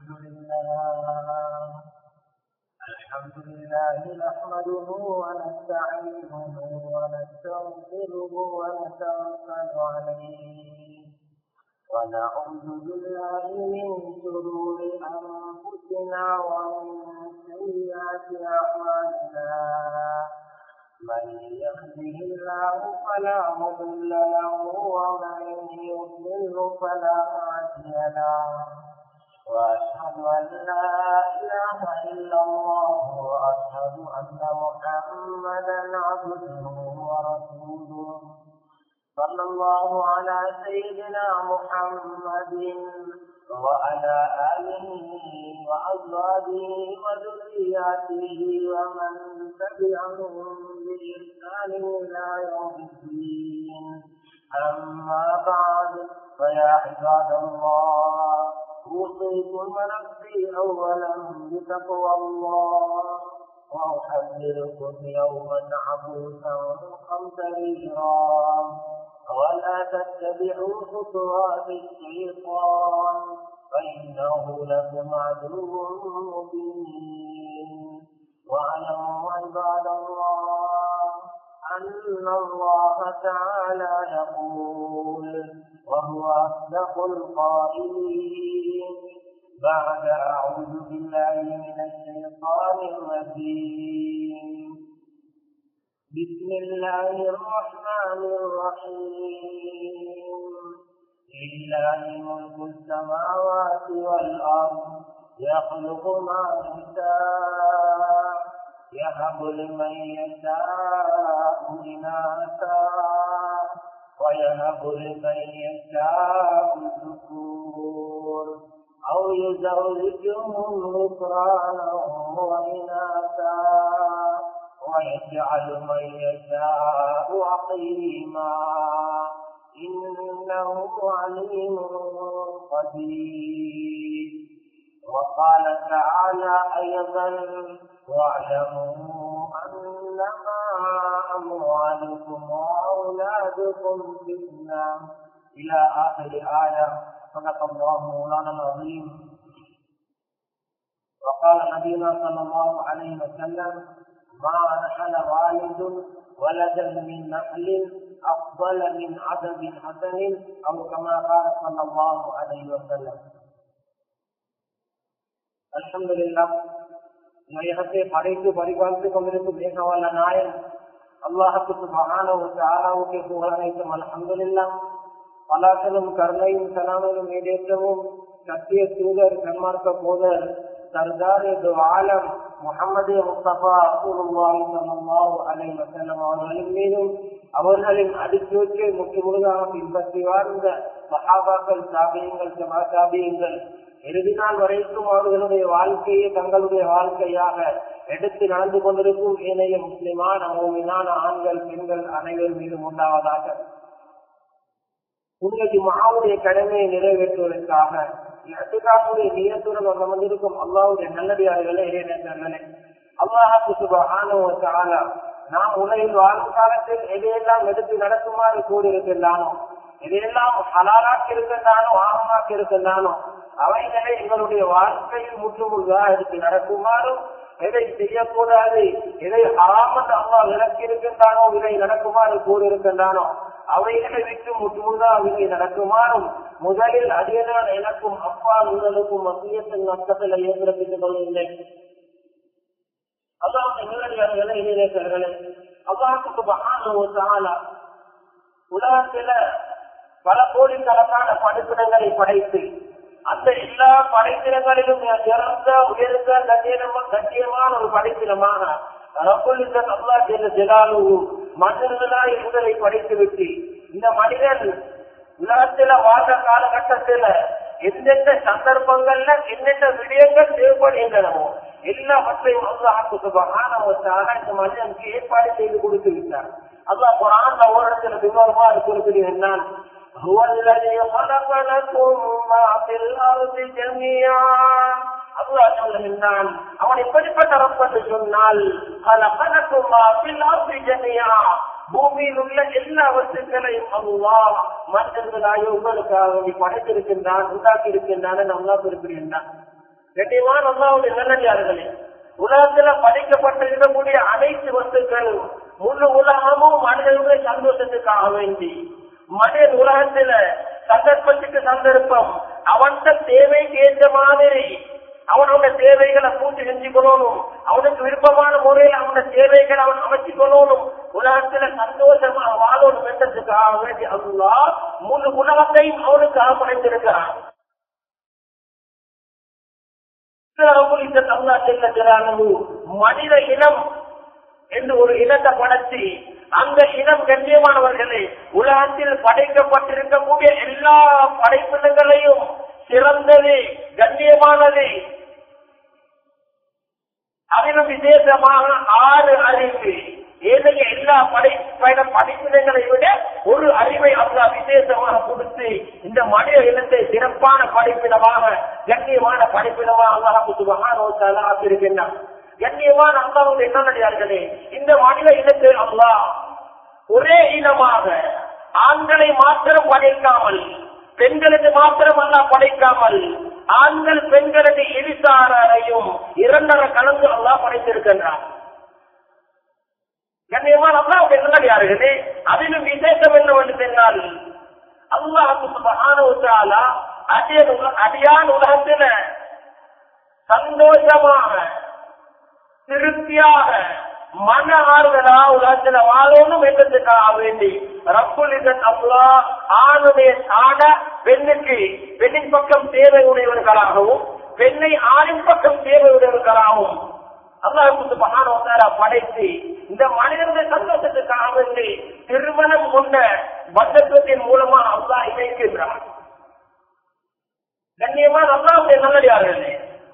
الحمد لله الحمد لله نحمده ونستعينه ونستغفره ونتوكل عليه ونعوذ بالله من شرور أنفسنا ومن سيئات أعمالنا من يهده الله فلا مضل له ومن يضلل فلا هادي له واشهد ان لا اله الا الله واشهد ان محمدا عبده ورسوله صلى الله على سيدنا محمد وعلى آله وأزواجه وذرياته ومن تبعهم بإحسان إلى يوم الدين أما بعد فيا عباد الله أوصيكم ونفسي أولا بتقوى الله وأحذركم يوما عبوسا قمطريرا ولا تتبعوا خطوات الشيطان فإنه لكم عدو مبين واعلموا عباد الله أن الله تعالى يقول وهو أصدق القائلين بعد أعوذ بالله من الشيطان الرجيم بسم الله الرحمن الرحيم لله ملك السماوات والأرض يخلق ما يشاء يهب لمن يشاء إناثا ويهب لمن يشاء الذكور أو يزوجهم ذكرانا وإناثا ويجعل من يشاء عقيما إنه عليم قدير وقال تعالى أيضا واعلموا أنما أموالكم وأولادكم فتنة إلى آخر آية صدق الله مولانا العظيم وقال نبينا صلى الله عليه وسلم ما نحل والد ولدا من نحل أفضل من عدد حسن أو كما قال صلى الله عليه وسلم الحمد لله நயகத்தை படைத்து பரிபாலித்துக் கொண்டிருக்கும் மேகவல்ல நாயன் அல்லாஹுக்கு சுபகான ஒரு ஆலாவுக்கு புகழனைத்தும் அலமதுல்லா பலாசலும் கருணையும் சலாமலும் ஏதேற்றவும் சத்திய தூதர் கண்மார்க்க போதர் சர்தார் ஆலம் முகமது முஸ்தபா அசூலுல்லாஹி ஸல்லல்லாஹு அலைஹி வஸல்லம் அவர்களின் மீதும் அவர்களின் அடிச்சூற்றை முற்றுமுழுதாக பின்பற்றி வாழ்ந்த சஹாபாக்கள் சாபியங்கள் சமாசாபியங்கள் இறுதி நாள் வரைக்கும் அவர்களுடைய வாழ்க்கையை தங்களுடைய வாழ்க்கையாக எடுத்து நடந்து கொண்டிருக்கும் ஏனைய முஸ்லிமான மூமினான ஆண்கள் பெண்கள் அனைவர் மீதும் உண்டாவதாக உன்னதி மாவுடைய கடமையை நிறைவேற்றுவதற்காக அத்துக்காப்புடைய நியத்துடன் அமர்ந்திருக்கும் அல்லாவுடைய நல்லடியார்களே இறைநேசர்களே அல்லாஹாக்கு சுபான நாம் உலகில் வாழும் காலத்தில் எதையெல்லாம் எடுத்து நடக்குமாறு கூறியிருக்கின்றானோ எதையெல்லாம் ஹலாலாக்கி இருக்கின்றானோ ஆகமாக்கி இருக்கின்றானோ அவைகளை எங்களுடைய வாழ்க்கையில் முற்றுமுழுதாக எடுத்து நடக்குமாறும் எதை செய்யக்கூடாது எதை ஹராமன் அம்மா விளக்கி இருக்கின்றானோ இதை நடக்குமாறு கூறியிருக்கின்றானோ அவைகளை விட்டு முற்றுமுழுதாக இதை நடக்குமாறும் முதலில் அடியனால் எனக்கும் அப்பா உங்களுக்கும் மத்தியத்தின் நஷ்டத்தில் ஏற்படுத்திக் கொள்கின்றேன் அதான் எங்களுடைய இளைஞர்களே அல்லாஹுக்கு மகான உலகத்தில பல கோடிக்கணக்கான படிப்பிடங்களை படைத்து அந்த எல்லா படைத்தினங்களிலும் சிறந்த உயர்ந்த கண்ணியமான கண்ணியமான ஒரு படைத்தினமான அல்லா ஜெல ஜெலாலு மனிதர்களாய் முதலை படைத்து விட்டு இந்த மனிதன் உலகத்தில வாழ்ந்த காலகட்டத்தில எந்தெந்த சந்தர்ப்பங்கள்ல என்னென்ன விடயங்கள் தேவைப்படுகின்றனவோ எல்லாவற்றையும் அல்லாஹுக்கு சுபகான இந்த மனிதனுக்கு ஏற்பாடு செய்து கொடுத்து விட்டார் அல்லாஹ் குரான்ல ஒரு இடத்துல விவரமா குறிப்பிடுகிறான் هو الذي خلق لكم ما في الأرض جميعا அல்லாஹ் சொல்லுகின்றான் அவன் எப்படிப்பட்ட ரப் என்று சொன்னால் خلقلكم ما في الأرض جميعا பூமியில் உள்ள எல்லா வஸ்துக்களையும் அல்லாஹ் மனிதர்களாக உங்களுக்காக வேண்டி படைத்திருக்கின்றான் உண்டாக்கி இருக்கின்றான் அல்லாஹ் குறிப்பிடுகின்றான் கண்டிப்பான அல்லாவுடைய நல்லடியார்களே உலகத்துல படைக்கப்பட்டிருக்கக்கூடிய அனைத்து வஸ்துக்களும் முழு உலகமும் மனிதனுடைய சந்தோஷத்துக்காக வேண்டி மனிதன் உலகத்துல சந்தர்ப்பத்துக்கு சந்தர்ப்பம் அவன்கிட்ட தேவைக்கு ஏற்ற மாதிரி அவனோட தேவைகளை பூர்த்தி செஞ்சுக்கணும் அவனுக்கு விருப்பமான முறையில் அவனோட தேவைகளை அவன் அமைச்சுக்கணும் உலகத்துல சந்தோஷமாக வாழணும் என்றதுக்காக வேண்டி அல்லா முழு உலகத்தையும் அவனுக்காக படைத்திருக்கிறான் மனித இனம் என்று ஒரு இனத்தை படைச்சி அந்த இனம் கண்ணியமானவர்களே உலகத்தில் படைக்கப்பட்டிருக்கக்கூடிய எல்லா படைப்பினங்களையும் சிறந்தது கண்ணியமானது அதிலும் விசேஷமாக ஆறு அறிவு ஏனைய எல்லா படை படிப்பினங்களை விட ஒரு அறிவை அல்லா விசேஷமாக கொடுத்து இந்த மனித இனத்தை சிறப்பான படிப்பினமாக கண்ணியமான படிப்பினமாக அல்லாஹ் ஆக்கியிருக்கின்றான் கண்ணியமான அல்லாவுடைய என்னடியார்களே இந்த மனித இனத்தை அல்லாஹ் ஒரே இனமாக ஆண்களை மாத்திரம் படைக்காமல் பெண்களுக்கு மாத்திரம் அல்ல படைக்காமல் ஆண்கள் பெண்களது இருசாரையும் இரண்டரை கலந்து அல்லா படைத்திருக்கின்றார் கண்ணியமான அல்லா என்னடியார்களே அதிலும் விசேஷம் என்னவென்று சொன்னால் அல்லாஹால அடியான் உலகத்தில சந்தோஷமாக திருப்தியாக மன ஆறுதலா உலகத்துல வாழணும் என்றதுக்காக வேண்டி ரப்புலிதன் அல்லா ஆணுடைய ஆட பெண்ணுக்கு பெண்ணின் பக்கம் தேவை உடையவர்களாகவும் பெண்ணை ஆணின் பக்கம் தேவை உடையவர்களாகவும் அல்லாஹ் மகான படைத்து இந்த மனிதனுடைய சந்தோஷத்துக்காக வேண்டி திருமணம் கொண்ட பந்தத்துவத்தின் மூலமா அல்லா இணைக்கின்றார் கண்ணியமான அல்லாவுடைய நல்லடியார்களே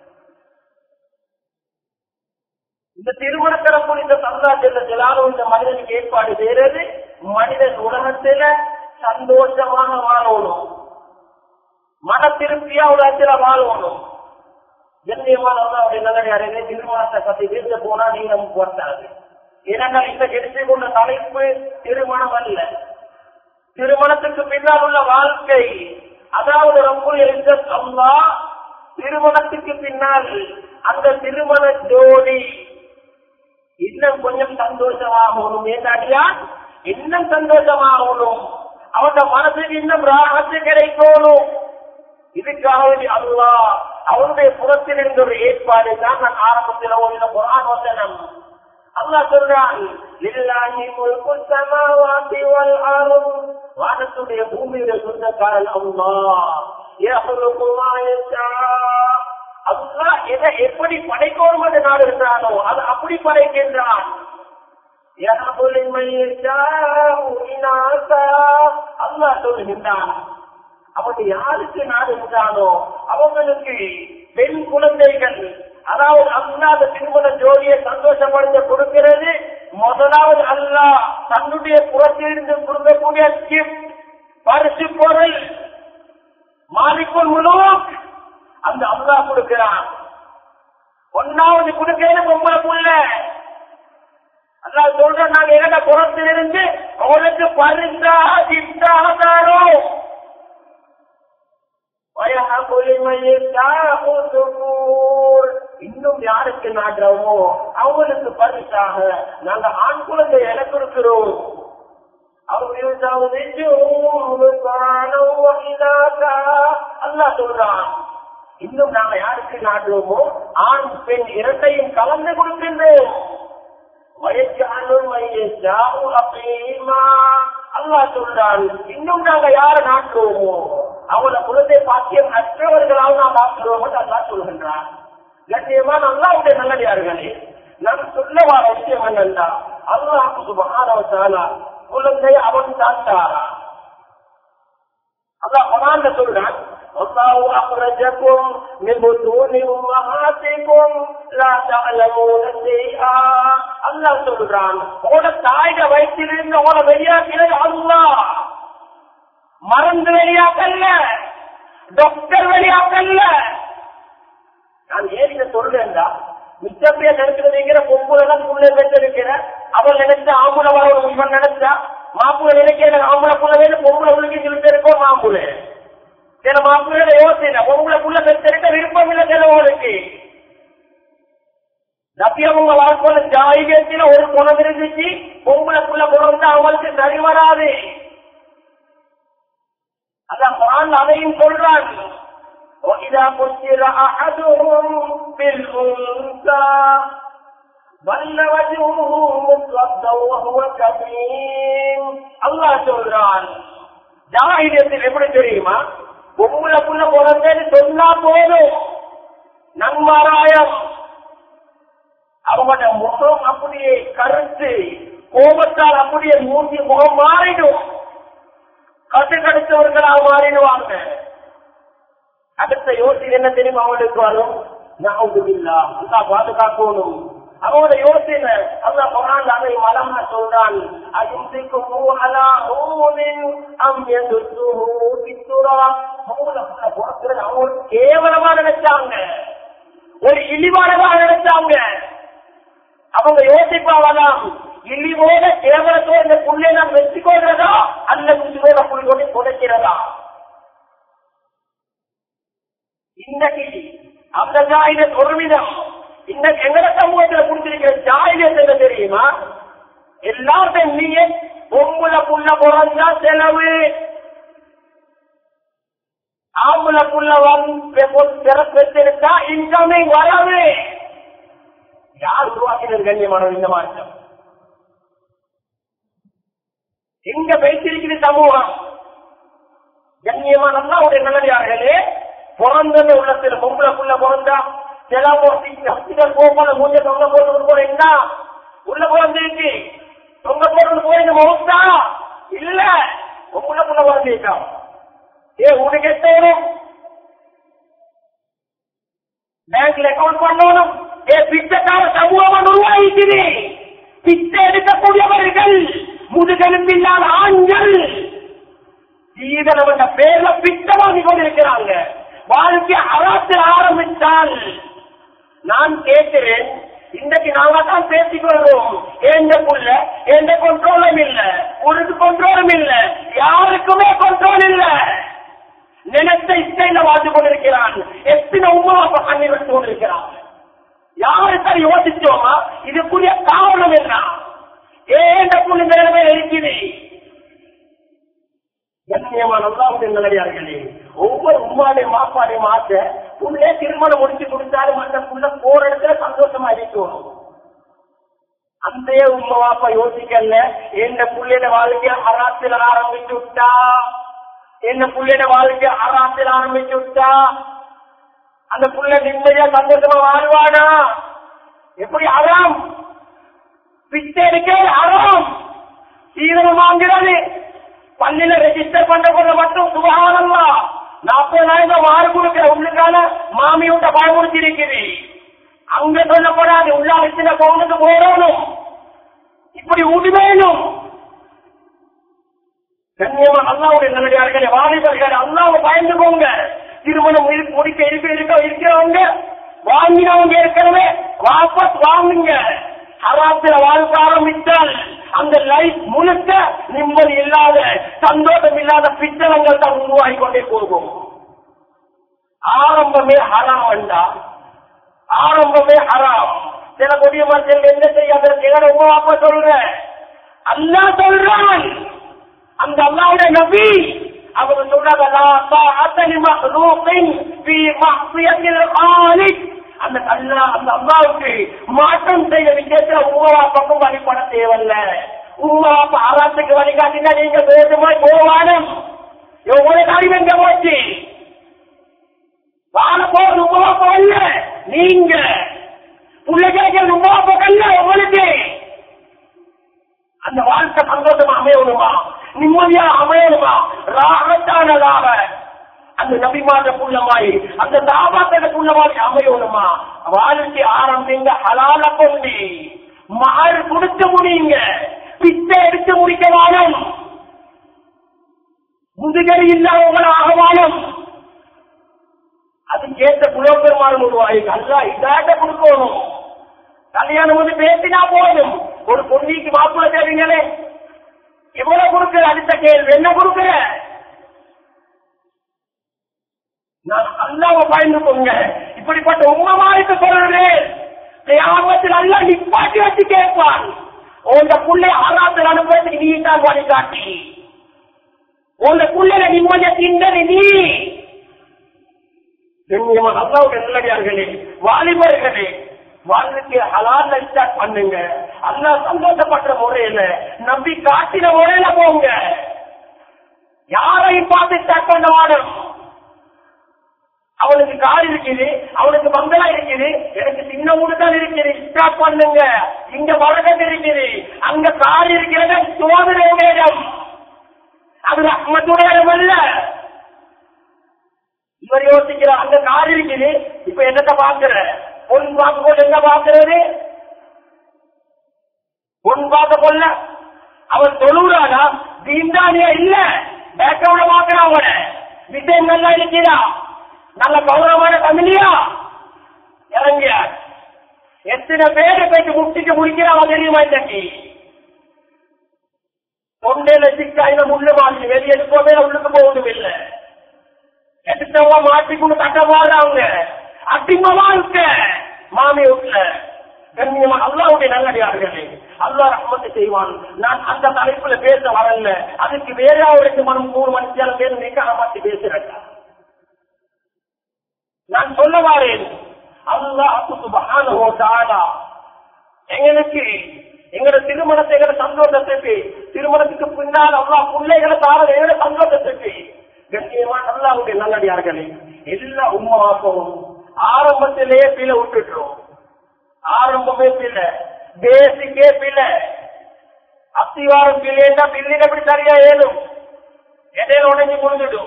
இந்த திருமணத்தரப்பு இந்த சமுதாயத்தில் இந்த மனிதனுக்கு ஏற்பாடு செய்யறது மனிதன் உலகத்துல சந்தோஷமாக வாழணும் மன திருப்தியா உலகத்துல வாழணும் கண்ணியமான அவருடைய நல்லடியாரே திருமணத்தை பத்தி பேச போனா நீங்க நமக்கு வர்த்தாது ஏன்னா இந்த எடுத்துக்கொண்ட தலைப்பு திருமணம் அல்ல திருமணத்துக்கு பின்னால் உள்ள வாழ்க்கை அதாவது ரொம்ப அல்லா திருமணத்துக்கு பின்னால் அந்த திருமண ஜோடி இன்னும் கொஞ்சம் சந்தோஷமாகணும் ஏதாடியா இன்னும் சந்தோஷமாகணும் அவன் மனசுக்கு இன்னும் ராகத்து கிடைக்கணும் இதுக்காக அல்லா அவனுடைய புறத்தில் இருந்த ஒரு ஏற்பாடு தான் நான் ஆரம்பத்தில் ஒரு குரான் வசனம் அல்லாஹ் சொல்றான் லில்லாஹி முல்கு ஸமாவாதி வல் அர்த் வானத்துடைய பூமியுடைய சொந்தக்காரன் அல்லாஹ் யஹ்லுகு மா யஷா அல்லாஹ் எதை எப்படி படைக்கணும் என்று நாடுகின்றானோ அது அப்படி படைக்கின்றான் அல்லாஹ் சொல்லுகின்றான் அப்படி யாருக்கு நாடுகின்றானோ அவங்களுக்கு பெண் குழந்தைகள் அதாவது அல்லாத திருமண ஜோடியை சந்தோஷப்படுத்த கொடுக்கிறது முதலாவது அல்லாஹ் தன்னுடைய புறத்திலிருந்து கொடுக்கக்கூடிய gift, பரிசு பொருள் மாலிக்குள் முழு அந்த அல்லாஹ் கொடுக்கிறான் ஒன்னாவது கொடுக்கிறது பொம்பளை புள்ள அல்லாஹ் சொல்ற நாங்க எங்க புறத்திலிருந்து அவனுக்கு பரிசாக கிஃப்டாக தாரோம் இன்னும் யாருக்கு நாடுறோமோ அவங்களுக்கு பரிசாக நாங்க ஆண் குழந்தை எனக்கு இருக்கிறோம் அல்லா சொல்றான் இன்னும் நாங்க யாருக்கு நாடுறோமோ ஆண் பெண் இரண்டையும் கலந்து கொடுக்கின்றோம் அல்லா சொல்றான் இன்னும் நாங்க யார நாட்டுவோமோ அவளை குழந்தை பாக்கியம் அற்றவர்களால் நாம் ஆக்குறோம் அல்லா சொல்கின்றான் கண்ணியமா அல்லாவுடைய நல்லடியார்களே நான் சொல்ல வர விஷயம் என்னன்னா அல்லாஹ் சுபகாரவத்தாலா குழந்தை அவன் தாத்தாரா அல்லாஹ் குரான்ல சொல்றான் والله أخرجكم من بطون أمهاتكم لا تعلمون شيئا அல்லாஹ் சொல்றான் உங்களோட தாயிட வயிற்றிலிருந்து உங்களை வெளியாக்கினது அல்லாஹ் மருந்து வெளியாக்கல்ல டாக்டர் வெளியாக்கல்ல நான் ஏன் இதை சொல்றேன்டா மிச்சம் பேர் நினைக்கிறதுங்கிற பொம்புலாம் புள்ள பெற்றிருக்கிற அவள் நினைச்சா ஆம்புல வரணும் இவன் நினைச்சா மாப்புல நினைக்கிற ஆம்பளை புள்ள வேணும் பொம்பளை உள்ளுக்கு இருக்கோ மாம்புல சில மாப்பிள்ளை யோசனை பொம்பளை புள்ள பெற்றிருக்க விருப்பம் இல்லை சிலவங்களுக்கு நபி அவங்க வாழ்க்கையில ஜாயிகத்தில ஒரு குணம் இருந்துச்சு பொம்பளைக்குள்ள குணம் தான் அவங்களுக்கு சரி வராது அதான் குரான் அதையும் சொல்றான் وَإِذَا بُشِّرَ أَحَدُهُم بِالْأُنثَى ظل وجهه مسودا وهو كظيم அல்லாஹ் சொல்றான் ஜாஹிலியத்தில் எப்படி தெரியுமா பொம்பளைக்குள்ள பிறந்தேன்னு சொன்னா போதும் நன்மாராயம் அவங்களோட முகம் அப்படியே கருத்து கோபத்தால் அப்படியே மூஞ்சி முகம் மாறிடும் கட்டு கடுத்தவர்களா மாறிடுவாங்க அடுத்த யோசனை என்ன தெரியுமா அவங்களுக்கு வரும் நவுதுபில்லா அல்லா பாதுகாக்கணும் அவங்களோட யோசனை அல்லா குரான் அதை மலமா சொல்றான் அயுந்திக்கும் அலா ஊனின் அம் எதுத்துஹு பித்துரா அவங்கள பிறக்கிறது அவங்க கேவலமா நினைச்சாங்க ஒரு இழிவானதா நினைச்சாங்க அவங்க யோசிப்பாவலாம் இழிவோட கேவலத்தோட இந்த புள்ளை நாம் வெற்றிக்கொள்றதா அல்லது இழிவோட புள்ளி கொண்டு புதைக்கிறதா இன்னைக்கு அந்த ஜாயில ஒரு விதம் இந்த எங்கட சமூகத்துல புடிச்சிருக்கிற ஜாயிலியத் என்ன தெரியுமா எல்லாத்தையும் நீங்க பொம்புல புள்ள பிறந்தா செலவு ஆம்புல புள்ள வந்து பெற்றெடுத்தா இன்கமே வரவு யார் உருவாக்கினர் கண்ணியமான இந்த மாற்றம் எங்க வைத்திருக்கிற சமூகம் கண்ணியமான அல்லாவுடைய நல்லடியார்களே பிறந்தது உள்ளத்துல பொம்பளை புள்ள பிறந்தா சில ஹாஸ்பிட்டல் போகல மூஞ்ச தொங்க போட்டு போற என்ன உள்ள பிறந்திருக்கு தொங்க போட்டு போய் முகத்தா இல்ல பொம்பளை புள்ள பிறந்திருக்கா ஏ உனக்கு எத்தோடும் பேங்க்ல அக்கௌண்ட் பண்ணணும் ஏ பிச்சைக்கார சமூகம் உருவாகிக்குது பிச்சை எடுக்கக்கூடியவர்கள் முதுகெலும்பில்லாத ஆண்கள் ஜீவனம் என்ற பேர்ல பிச்சை வாங்கி கொண்டிருக்கிறாங்க வாழ்க்கை அறாத்தில் ஆரம்பித்தால் நான் கேட்கிறேன் இன்றைக்கு நாங்க தான் பேசிக் கொள்வோம் எந்த புள்ள எந்த கண்ட்ரோலும் இல்ல உனக்கு கண்ட்ரோலும் இல்ல யாருக்குமே கண்ட்ரோல் இல்ல நினைத்த இசையில வாழ்ந்து கொண்டிருக்கிறான் எத்தனை உமா கண்ணீர் விட்டு கொண்டிருக்கிறான் யாருக்காக யோசிச்சோமா இதுக்குரிய காரணம் என்ன ஏன் புள்ளி நிலைமை இருக்குது கண்ணியமான அல்லாவுடைய நல்லடியார்களே ஒவ்வொரு உம்மாடைய மாப்பாடைய மாத்த உள்ளே திருமணம் முடிச்சு கொடுத்தாலும் அந்த புள்ள போற இடத்துல சந்தோஷமா இருக்கும் அந்த உண்மை வாப்பா யோசிக்கல என்ன புள்ளைய வாழ்க்கைய அராத்தில் ஆரம்பிச்சு விட்டா என்ன புள்ளைய வாழ்க்கைய அராத்தில் ஆரம்பிச்சு விட்டா அந்த புள்ள நிம்மதியா சந்தோஷமா வாழ்வானா எப்படி அறாம் பிச்சை எடுக்கிறது அறாம் சீதனம் வாங்கிறது பள்ளியில ரெஜிஸ்டர் பண்ற கொள்ள மட்டும் சுகாதாரமா நாற்பதாயிரம் வாறு கொடுக்கிற உள்ளுக்கான மாமியோட பயமுறுத்தி இருக்குது அங்க சொல்லப்படாது உள்ளாலத்தின பவுனுக்கு போடணும் இப்படி உண்மையிலும் கண்ணியமா அல்லாவுடைய நல்லடியார்களே வாலிபர்கள் அல்லாவை பயந்து போங்க திருமணம் இரு- முடிக்க இருக்க இருக்க இருக்கிறவங்க வாங்கினவங்க ஏற்கனவே வாபஸ் வாங்குங்க ஹராத்துல வாழ்க்கை ஆரம்பித்தால் அந்த லைஃப் முழுக்க நிம்மதி இல்லாத சந்தோஷம் இல்லாத பிச்சளங்கள் தான் உருவாகி கொண்டே போகும் ஆரம்பமே ஹராம் வேண்டா ஆரம்பமே ஹராம் சில கொடிய மக்கள் என்ன செய்யாத எங்கட உமா அப்பா சொல்ற அல்லா சொல்றான் அந்த அல்லாவுடைய நபி அவங்க சொல்றாங்க லா தாஅத்தலி மக்லூகின் ஃபீ மஅசியத்தில் காலிக் அந்த அல்லா அந்த அல்லாவுக்கு மாற்றம் செய்ய விஷயத்துல உமா பக்கம் வழிபட தேவையில்ல உமா அப்பா ஆராத்துக்கு வழிகாட்டினா நீங்க வேகமாய் போவானம் எவ்வளவு காரியம் எங்க போச்சு வாழ போறது உமா போகல நீங்க பிள்ளைகளுக்கு உமா போகல உங்களுக்கு அந்த வாழ்க்கை சந்தோஷமா அமையணுமா நிம்மதியா அமையணுமா ராகத்தானதாக அந்த நபிமாத புள்ளமாய் அந்த தாபாத்தட புள்ளமாய் அமையணுமா வாழ்க்கை ஆரம்பிங்க ஹலால கொண்டு மாறு கொடுத்து முடியுங்க பிச்சை எடுத்து முடிக்க வாழும் முதுகரி இல்லாதவங்களாக வாழும் அது கேட்ட புலப்பெருமாள் உருவாய் அல்லா இதாட்ட கொடுக்கணும் கல்யாணம் வந்து பேசினா போதும் ஒரு பொன்னிக்கு மாப்பிள்ள தேவைங்களே எவ்வளவு கொடுக்குற அடுத்த கேள்வி என்ன கொடுக்குற நான் அல்லாம பயந்து கொங்க இப்படிப்பட்ட உண்மமாய்க்கு சொல்றேன் கியாமத்தில் அல்ல நிப்பாட்டி வச்சு கேட்பான் உங்க புள்ளை ஆறாத்தில் அனுப்புறதுக்கு நீ தான் வழிகாட்டி உங்க புள்ளைல நிம்மதிய திண்டது நீ கண்ணியமான அல்லாவுடைய நல்லடியார்களே வாலிபர்களே வாழ்க்கை ஹலால் ஸ்டார்ட் பண்ணுங்க அல்லா சந்தோஷப்படுற முறையில நம்பி காட்டின முறையில போங்க யாரையும் பார்த்து ஸ்டார்ட் பண்ண வாடும் அவனுக்கு கார் இருக்குது அவனுக்கு பங்களா இருக்குது எனக்கு சின்ன ஊடு தான் இருக்குது ஸ்டார்ட் பண்ணுங்க இங்க வழக்கம் இருக்குது அங்க கார் இருக்கிறது சோதனை வேகம் அது ரஹ்மத்துடைய இடம் அல்ல இவர் யோசிக்கிறார் அங்க கார் இருக்குது இப்ப என்னத்த பாக்குற பொன் பார்க்க போல என்ன பாக்குறது பொன் பார்க்க போல அவன் தொழுறானா தீண்டானியா இல்ல பேக்ரவுண்ட பாக்குறான் அவன விஷயம் நல்லா இருக்கிறா நல்ல கௌரவமான தமிழியா இறங்கியார் எத்தனை பேரை போயிட்டு முட்டிட்டு முடிக்கிறான் தெரியுமா இன்னைக்கு தொண்டையில சிக்காயின முள்ளு மாதிரி வெளியே எடுக்கவே உள்ளுக்கு போவதும் இல்லை எடுத்தவங்க மாட்டிக்கொண்டு கட்ட வாழ்றாங்க அடிமமா இருக்க மாமி வீட்டுல கண்ணியமா அல்லாவுடைய நல்லடியார்களே அல்லா ரஹ்மத்து செய்வான் நான் அந்த தலைப்புல பேச வரல அதுக்கு வேற ஒரு மனம் மூணு மணி நேரம் பேர் நிக்காக மாத்தி பேசுறேன் நான் சொல்ல வாரேன் அல்லாஹு சுபஹானஹு தஆலா எங்களுக்கு எங்களோட திருமணத்தை எங்களோட சந்தோஷத்துக்கு திருமணத்துக்கு பின்னால் அல்லாஹ் பிள்ளைகளை தாரது எங்களோட சந்தோஷத்துக்கு கண்ணியமான அல்லாஹுடைய நல்லடியார்களே எல்லா உண்மாக்கவும் ஆரம்பத்திலேயே பிழை விட்டுட்டோம் ஆரம்பமே பிழை பேசிக்கே பிழை அத்திவாரம் பிள்ளைன்னா பிள்ளைங்க எப்படி சரியா ஏழும் இடையில உடஞ்சி முடிஞ்சிடும்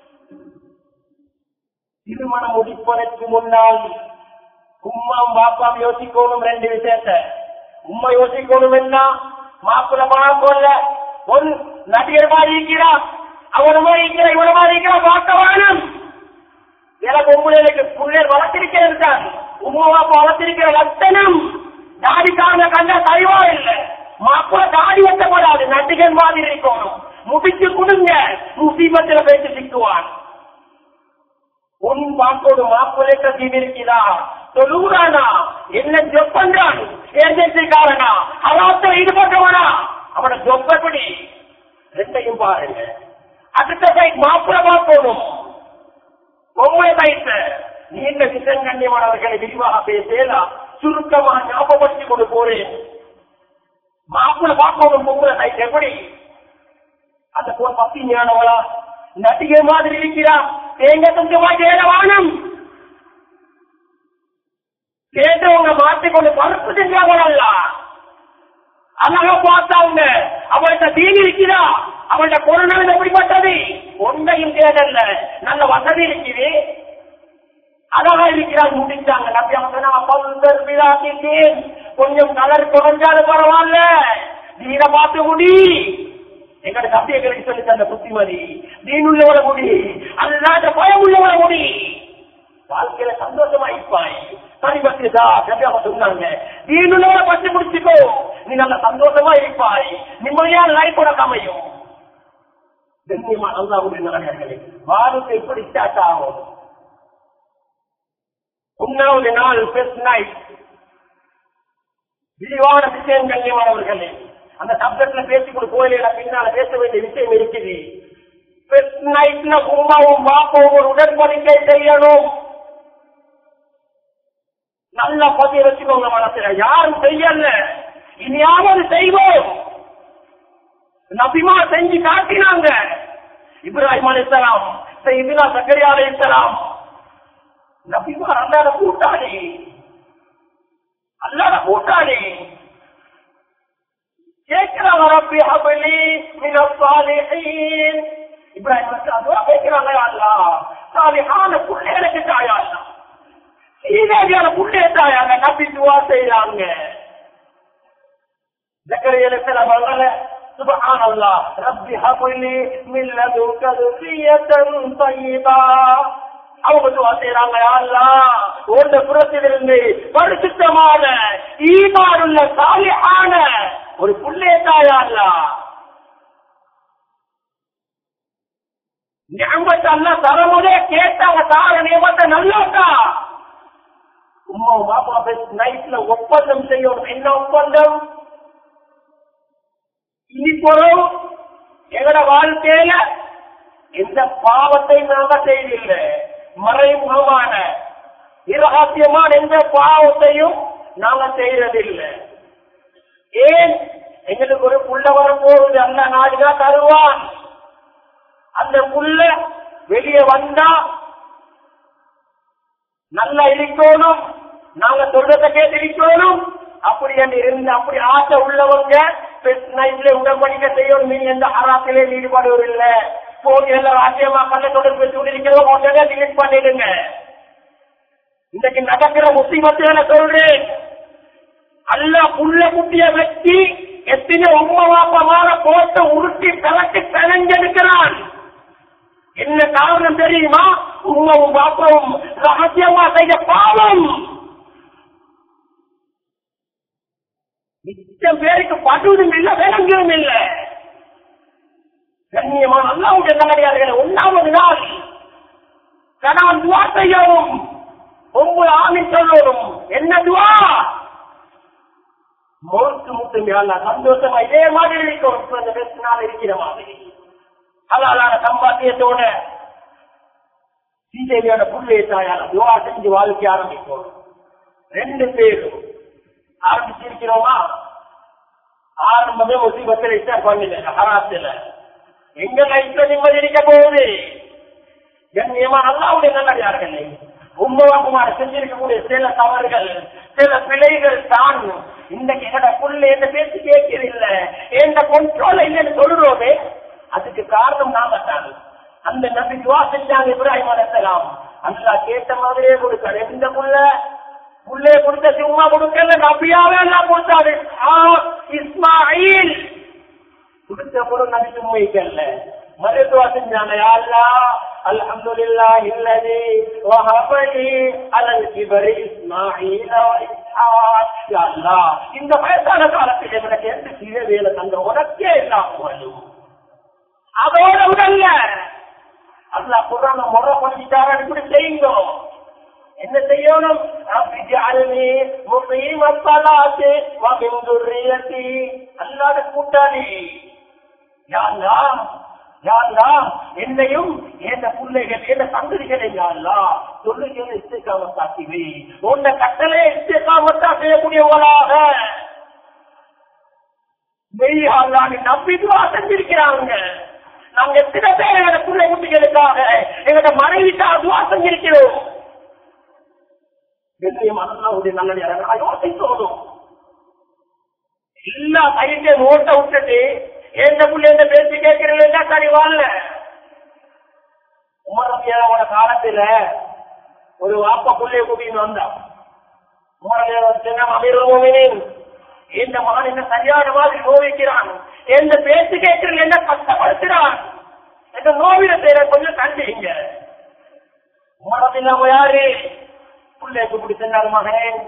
திருமணம் முடிப்பதற்கு முன்னால் உம்மாம் பாப்பாம் யோசிக்கணும் ரெண்டு விஷயத்த உம்மா யோசிக்கணும் என்ன மாப்பிள்ள பணம் கொள்ள ஒரு நடிகர் மாதிரி இருக்கிறா அவன மாதிரி இருக்கிற இவன மாதிரி இருக்கிறா பார்க்க வேணும் எனக்கு உங்களுக்கு பிள்ளைகள் வளர்த்திருக்கிறது தான் உம்மா பாப்பா வளர்த்திருக்கிற லட்சணம் தாடிக்காரங்க கண்டா சரிவா இல்லை மாப்பிள்ள தாடி வெட்டப்படாது நடிகர் மாதிரி இருக்கணும் முடிச்சு கொடுங்க முசீபத்துல பேசி சிக்குவான் உன் பாக்கோடு மாப்பிள்ளைக்க தீவிரிக்கிறா தொழுகிறானா என்ன ஜொப் பண்றான் ஏஜென்சிக்காரனா அவாத்த ஈடுபட்டவனா அவன ஜொப் எப்படி ரெண்டையும் பாருங்க அடுத்த சைட் மாப்பிள்ள பார்க்கணும் பொம்மை சைட் நீண்ட விஷயம் கண்ணியமானவர்களை விரிவாக பேசலாம் சுருக்கமாக ஞாபகப்படுத்திக் கொண்டு போறேன் மாப்பிள்ள பார்க்கணும் பொம்பளை சைட் எப்படி அந்த போர் பத்தி ஞானவளா நடிகை மாதிரி இருக்கிறா தேங்க துங்கமா தேடவானம் கேட்டவங்க மாட்டிக்கொண்டு பருப்பு செஞ்சாங்களல்ல அழகா பார்த்தாங்க அவள்கிட்ட தீனி இருக்கிறா அவள்கிட்ட கொரோனா எப்படிப்பட்டது ஒன்றையும் தேடல்ல நல்ல வசதி இருக்குது அழகா இருக்கிறாங்க முடிச்சாங்க நம்பி அவங்க கொஞ்சம் கலர் குறைஞ்சாலும் பரவாயில்ல நீர பார்த்து முடி எங்கட தப்பியங்களுக்கு சொல்லி தந்த புத்திமதி நீனுள்ளவர முடி அல்லாத பயம் உள்ளவர முடி வாழ்க்கையில சந்தோஷமா இருப்பாய் பரிபத்துதா கண்டிப்பா சொன்னாங்க நீனுள்ளவர பற்றி முடிச்சுக்கோ நீ நல்ல சந்தோஷமா இருப்பாய் நிம்மதியான லைஃபோட அமையும் கண்ணியமா நல்லா உடைய வாரத்தை எப்படி ஸ்டார்ட் ஆகும் உண்ணாவது நாள் ஃபர்ஸ்ட் நைட் விரிவான விஷயம் கண்ணியமானவர்களே அந்த சப்ஜெக்ட்ல பேசிக்கொண்டு போயில பின்னால பேச வேண்டிய விஷயம் இருக்குது ஃபர்ஸ்ட் நைட்ல உமாவும் பாப்பாவும் ஒரு உடன்படிக்கை செய்யணும் நல்ல பதிய வச்சுக்கோங்க மனசுல யாரும் செய்யல இனியாவது செய்வோம் நபிமா செஞ்சு காட்டினாங்க இப்ராஹிம் அலிசலாம் செய்தினா சக்கரியா அலிசலாம் நபிமா அல்லாத கூட்டாளி அல்லாத கூட்டாளி கேட்கிறாங்க ரப்பி ஹபலி மின சாலிஹீன் இப்ராஹிம் அலிசலாம் கேட்கிறாங்க அல்லா சாலிஹான பிள்ளைகளுக்கு தாயா அல்லா சீதேவியான புள்ளைய தாயாங்க நம்பி துவா செய்யறாங்க زكريا عليه السلام قال سبحان الله رب هب لي من لدنك ذرية طيبة அவங்க துவா செய்யறாங்க அல்லா உன்ன புறத்திலிருந்து பரிசுத்தமான ஈமானுள்ள சாலியான ஒரு புள்ளைய தாயா அல்லா நியமத்தை அல்ல தரமுதே கேட்டாங்க தார நியமத்தை நல்லோட்டா உம்மா பாப்பா நைட்ல ஒப்பந்தம் செய்யணும் என்ன ஒப்பந்தம் இனி போறோம் எங்கட வாழ்க்கையில எந்த பாவத்தை நாங்க செய்தில்லை மறைமுகமான இரகசியமான எந்த பாவத்தையும் நாங்க செய்யறதில்லை ஏன் எங்களுக்கு ஒரு புள்ள வரப்போகுது அந்த நாடுனா தருவான் அந்த புள்ள வெளியே வந்தா நல்லா இருக்கணும் நாங்க சொல்றத கேட்டு இருக்கணும் அப்படி என்று இருந்து அப்படி ஆசை உள்ளவங்க நைட்ல உடம்படிக்க செய்யணும் நீங்க எந்த ஆராத்திலே ஈடுபடுவதில்லை போன் எல்லாம் ராஜ்யமா கண்ண தொடர்பு பேசி இருக்கிறவங்க உடனே டிலீட் பண்ணிடுங்க இன்னைக்கு நடக்கிற முஸ்லிமத்துகளை சொல்றேன் அல்ல புள்ள குட்டிய வச்சு எத்தனை உண்மை வாப்பமான போட்டு உருட்டி கலட்டி கலைஞ்செடுக்கிறான் என்ன காரணம் தெரியுமா உண்மையும் பாப்பவும் ரகசியமா செய்த பாவம் மிச்சம் பேருக்கு படுவதும் இல்லை விளங்குவதும் இல்லை கண்ணியமான அல்லாவுடைய நல்லடியார்களே ஒன்றாவது நாள் கணவன் துவா செய்யவும் ஒன்பது ஆமின் சொல்லணும் என்ன துவா மோத்து முட்டும் அல்ல சந்தோஷமா இதே மாதிரி இருக்கும் இப்ப இந்த பேசினால் இருக்கிற மாதிரி ஹலாலான சம்பாத்தியத்தோட சீதேவியோட புள்ளை தாயால துவா செஞ்சு வாழ்க்கை ஆரம்பிக்கும் ரெண்டு பேரும் ஆரம்பிச்சிருக்கிறோமா ஆரம்பமே முசீபத்தில் இஷ்டம் பண்ணல ஹராத்துல எங்க லைஃப்ல நிம்மதி இருக்க போகுது கண்ணியமா நல்லாவுடைய நல்லடியார்கள் உண்மவாக்குமார செஞ்சிருக்கக்கூடிய சில தவறுகள் சில பிழைகள் தான் இன்றைக்கு என்னோட புள்ள எந்த பேச்சு கேட்கறதில்லை எந்த கொண்டோல இல்லைன்னு சொல்றோமே அதுக்கு காரணம் நாம தான் அந்த நபி துவா செஞ்சாங்க இப்ராஹிம் அலைஹிஸ்ஸலாம் அல்லாஹ் கேட்ட மாதிரியே கொடுத்தாரு எந்த புள்ள புள்ளே கொடுத்த சும்மா கொடுக்கல நபியாவே எல்லாம் கொடுத்தாரு ஆ, இஸ்மாயில் கொடுத்த பொருள் நபி சும்மைக்கல்ல மருத்துவ செஞ்சாங்க யா அல்லாஹ் அல்ஹம்துலில்லாஹ் இல்லதி வஹபலி அலல் கிபரி இஸ்மாயில் வ இஸ்ஹாக் யா அல்லாஹ் இந்த வயசான காலத்தில் எனக்கு எந்த சிறிய வேலை தந்த உனக்கே இல்லாம வரும் அதோட உடல்ல அல்லாஹ் குரான முறை பண்ணிட்டாரு இப்படி செய்யுங்க என்ன செய்யணும் ரப்பி ஜஅல்னி முகீம ஸலாத்தி வ மின் ذُرِّيَّتِي அல்லாஹ்ட கூட்டாளி யா அல்லாஹ் யா அல்லாஹ் என்னையும் என் பிள்ளைகள் என் சந்ததிகளை யா அல்லாஹ் சொல்லுகிற இஸ்திகாமத்தாக்கி வை உன்னை கட்டளை இஸ்திகாமத்தா செய்யக்கூடியவங்களாக மெய்யா அல்லாஹ்வை நம்பி துவா செஞ்சிருக்கிறாங்க நாங்க எத்தனை பேர் எங்க பிள்ளை குட்டிகளுக்காக எங்களோட மனைவிக்காக துவா செஞ்சிருக்கிறோம் கண்ணியம் அல்லாவுடைய நல்ல யோசனை தோணும் எல்லா கையிட்டையும் ஓட்ட விட்டுட்டு எந்த புள்ளி எந்த பேச்சு கேட்கிறீங்க சரி வாழல உமரவியாவோட காலத்துல ஒரு வாப்பா புள்ளைய கூட்டின்னு வந்தான் உமரவியின் இந்த மகன் என்ன சரியான மாதிரி நோவிக்கிறான் எந்த பேச்சு கேட்கிறீங்க என்ன கஷ்டப்படுத்துறான் எந்த நோவில செய்யற கொஞ்சம் கண்டிங்க உமரவில்லாம யாரு பிள்ளைக்கு இப்படி சென்றால் மகன்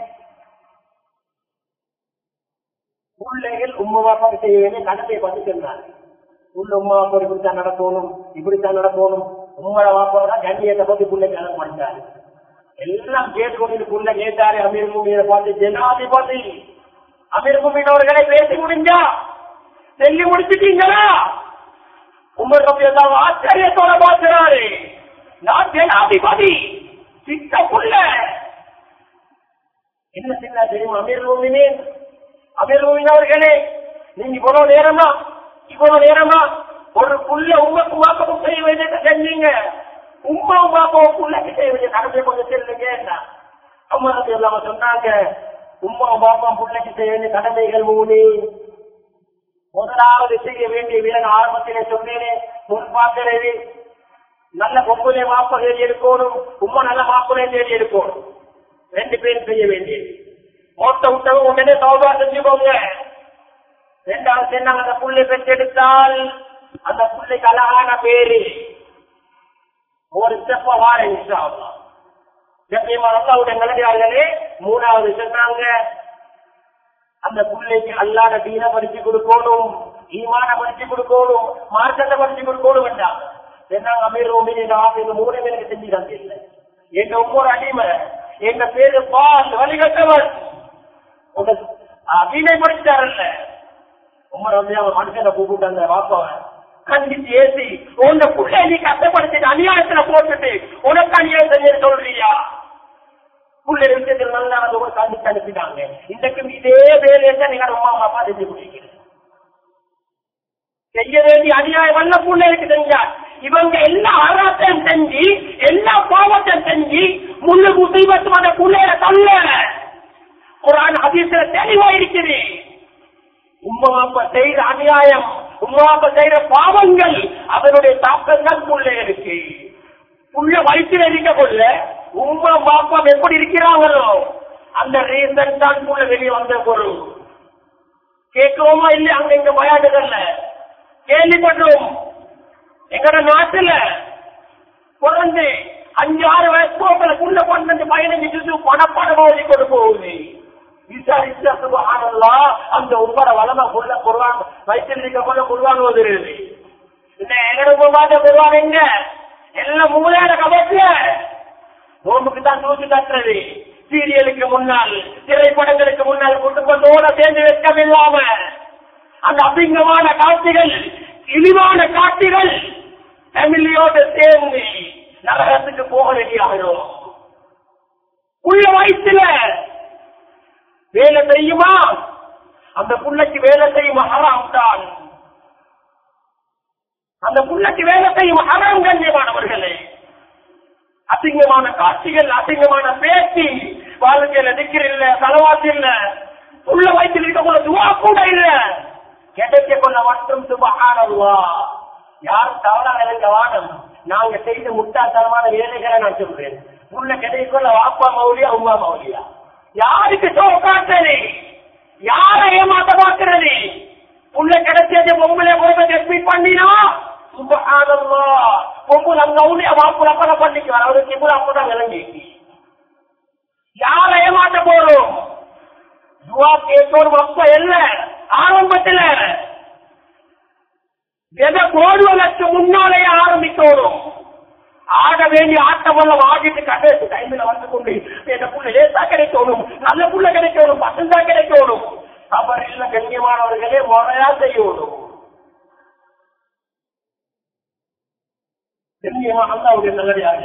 பிள்ளைகள் உம்மா பாப்பா செய்ய வேண்டிய கடமையை பார்த்து சென்றார் உள்ள உம்மா பாப்பா இப்படித்தான் நடக்கணும் இப்படித்தான் நடக்கணும் உம்மோட வாப்பா தான் கண்ணியத்தை பத்தி பிள்ளைக்கு அழகு பண்ணிட்டாரு எல்லாம் கேட்டுக்கொண்டு புள்ள கேட்டாரு அமீர் மூமியை பார்த்து ஜனாதிபதி அமீர் மூமின் அவர்களை பேசி முடிஞ்சா சொல்லி முடிச்சிட்டீங்களா உமர் ரபி எல்லாம் ஆச்சரியத்தோட பார்க்கிறாரு நான் ஜனாதிபதி சித்த புள்ள என்ன சின்ன தெரியும் அமீர் மூமினே அமீர் மூமின் அவர்களே நீங்க இவ்வளவு நேரமா இவ்வளவு நேரமா ஒரு புள்ள உமக்கு மாப்பவும் செய்ய வேண்டியதை செஞ்சீங்க உமா பாப்பாவும் புள்ளைக்கு செய்ய வேண்டிய கடமை கொஞ்சம் செல்லுங்க அம்மா எல்லாம் சொன்னாங்க உமா பாப்பா புள்ளைக்கு செய்ய வேண்டிய கடமைகள் மூணு முதலாவது செய்ய வேண்டிய வீரன் ஆரம்பத்திலே சொன்னேனே முன்பாக்கிறது நல்ல பொம்புலே மாப்ப தேடி எடுக்கணும் உம்மா நல்ல மாப்பிளை தேடி எடுக்கணும் ரெண்டு பேரும் செய்ய வேண்டியது மொத்த விட்டவங்க உடனே சௌபா செஞ்சுக்கோங்க ரெண்டாவது சொன்னாங்க அந்த புள்ளை பெற்றெடுத்தால் அந்த புள்ளைக்கு அழகான பேரு ஒரு ஸ்டெப்ப வார அல்லாவுடைய நிலையாளர்களே மூணாவது சொன்னாங்க அந்த பிள்ளைக்கு அல்லாத தீன படிச்சு கொடுக்கணும் ஈமான படிச்சு கொடுக்கணும் மார்க்கத்தை படிச்சு கொடுக்கணும் வேண்டாம் என்ன அமீர் உமீன் ஆசை மூணு பேருக்கு செஞ்சு தந்தில்லை எங்க ஒவ்வொரு அடிமை எங்க பேரு பால் வழிகட்டவன் வீணை படிச்சாரல்ல உமர் வந்து அவன் மனுஷனை கூப்பிட்டு அந்த வாப்பவன் கண்டிச்சு ஏசி உன்னை புள்ள நீ கஷ்டப்படுத்திட்டு அநியாயத்துல போட்டுட்டு உனக்கு அநியாயம் செஞ்சு சொல்றியா புள்ள விஷயத்தில் நல்லா வந்து ஒரு கண்டிச்சு அனுப்பிட்டாங்க இன்றைக்கும் இதே வேலையை தான் நீங்க அம்மா அப்பா செஞ்சு கொடுக்கிறீங்க செய்ய வேண்டிய அநியாயம் வல்ல பிள்ளைகளுக்கு செஞ்சார் இவங்க எல்லா அறாத்தையும் செஞ்சு எல்லா பாவத்தையும் செஞ்சு முள்ளு முசைவத்து அந்த பிள்ளைகளை தள்ள குரான் அதிசல தெளிவா இருக்குது உம்மா அப்பா செய்யற அநியாயம் உம்மா அப்பா செய்யற பாவங்கள் அதனுடைய தாக்கங்கள் பிள்ளைகளுக்கு புள்ள வயிற்றில் இருக்க கொள்ள உம்மா பாப்பா எப்படி இருக்கிறாங்களோ அந்த ரீசன் தான் புள்ள வெளியே வந்த பொருள் கேட்கவோமா இல்லையா அங்க எங்க பயாடுகள்ல கேள்விப்படுறோம் எங்கட நாட்டுல குழந்தை அஞ்சு ஆறு வயசு போக்கல புள்ள பன்னெண்டு பதினஞ்சு ஜூசு பணப்படம் ஓதி கொண்டு போகுது விசாரிச்சா சுபஹானல்லா அந்த உப்பட வளம புள்ள குருவான் வயிற்றில் இருக்க போல குருவான் ஓதுறது இந்த எங்கட குருவான் குருவான் எங்க எல்லாம் மூலையான கபத்துல நோம்புக்கு தான் தூக்கி தட்டுறது சீரியலுக்கு முன்னால் திரைப்படங்களுக்கு முன்னால் குடும்பத்தோட சேர்ந்து வெட்கம் இல்லாம அந்த அசிங்கமான காட்சிகள் இழிவான காட்சிகள் ஃபேமிலியோட சேர்ந்து நரகத்துக்கு போக ரெடியாகிறோம் உள்ள வயசுல வேலை செய்யுமா அந்த புள்ளைக்கு வேலை செய்யும் ஹராம் தான் அந்த புள்ளைக்கு வேலை செய்யும் ஹராம் கண்ணியமானவர்களே அசிங்கமான காட்சிகள் அசிங்கமான பேச்சு வாழ்க்கையில திக்கிற இல்ல செலவாத்து இல்ல உள்ள வயிற்றில் இருக்கக்குள்ள துவா கூட இல்ல கிடைக்க கொள்ள மட்டும் சுபகானவா யாரும் தவறாக இருக்க வாடம் நாங்க செய்த முட்டாள்தனமான வேலைகளை நான் சொல்றேன் உள்ள கிடைக்க கொள்ள வாப்பா மௌலியா உமா மௌலியா யாருக்கு சோ காட்டுறது யாரை ஏமாத்த பார்க்கிறது உள்ள கிடைச்சது பொம்பளை பொறுப்பை எக்ஸ்பீட் பண்ணினா சுபகானவா பொம்புல அங்க உள்ள வாப்புல அப்பட பண்ணிக்குவார் அவருக்கு இப்போ அப்பதான் விளங்கி யாரை ஏமாத்த போறோம் துவா கேட்கணும் அப்ப இல்ல ஆரம்பத்துல எதை போடுவதற்கு முன்னாலேயே ஆரம்பிக்கணும் ஆட வேண்டிய ஆட்டமெல்லாம் ஆடிட்டு கடைசி டைம்ல வந்து கொண்டு எந்த புள்ள லேசா கிடைக்கணும் நல்ல புள்ள கிடைக்கணும் பசந்தா கிடைக்கணும் அவர் இல்ல கண்ணியமானவர்களே முறையா செய்யணும் கண்ணியமான அவருடைய நல்லடியாக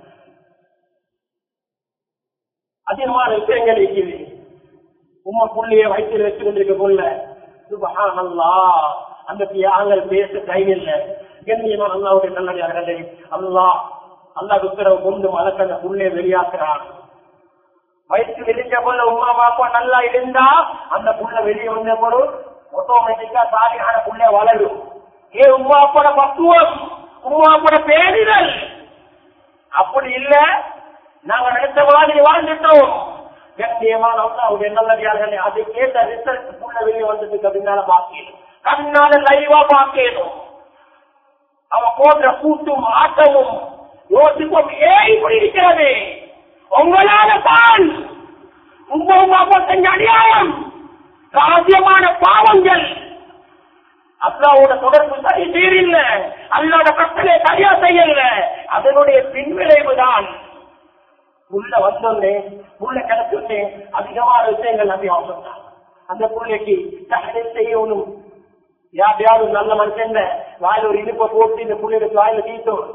அதிகமான விஷயங்கள் இருக்குது உம்ம புள்ளிய வயிற்றில் வச்சு கொண்டிருக்க புள்ள சுபஹானல்லா அந்த தியாகங்கள் பேச டைம் இல்ல கண்ணியமா அல்லாவுடைய நல்லடியார்களே அல்லா அல்லா உத்தரவு கொண்டு மலக்க அந்த புள்ளைய வெளியாக்குறான் வயிற்று இருக்க போல உமா பாப்பா நல்லா இருந்தா அந்த புள்ள வெளியே வந்த பொருள் ஆட்டோமேட்டிக்கா சாதியான புள்ள வளரும் ஏ உமா அப்பாட பக்குவம் உமா அப்பாட பேரிடல் அப்படி இல்ல நாங்க நினைச்ச மாதிரி வாழ்ந்துட்டோம் கட்டியமான அவருடைய நல்லடியார்களே அதை கேட்ட ரிசல்ட் புள்ள வெளியே வந்ததுக்கு பின்னால பாக்கணும் கண்ணால லைவா பாக்கணும் அவ போன்ற கூட்டும் ஆட்டமும் யோசிப்போம் ஏன் இப்படி இருக்கிறது உங்களால தான் உங்க உங்க அப்பா செஞ்ச அநியாயம் சாத்தியமான பாவங்கள் அல்லாவோட தொடர்பு சரி சீரில்ல அல்லாவோட கட்டளை சரியா செய்யல அதனுடைய பின்விளைவு தான் உள்ள வந்தோன்னே உள்ள கிடச்சோன்னே அதிகமான விஷயங்கள் நம்பி அவசரம் அந்த பிள்ளைக்கு தகவலை செய்யணும் யாரையாவது நல்ல மனுஷன் வாயில ஒரு இனிப்பை போட்டு இந்த புள்ளைகளுக்கு வாயில தீட்டும்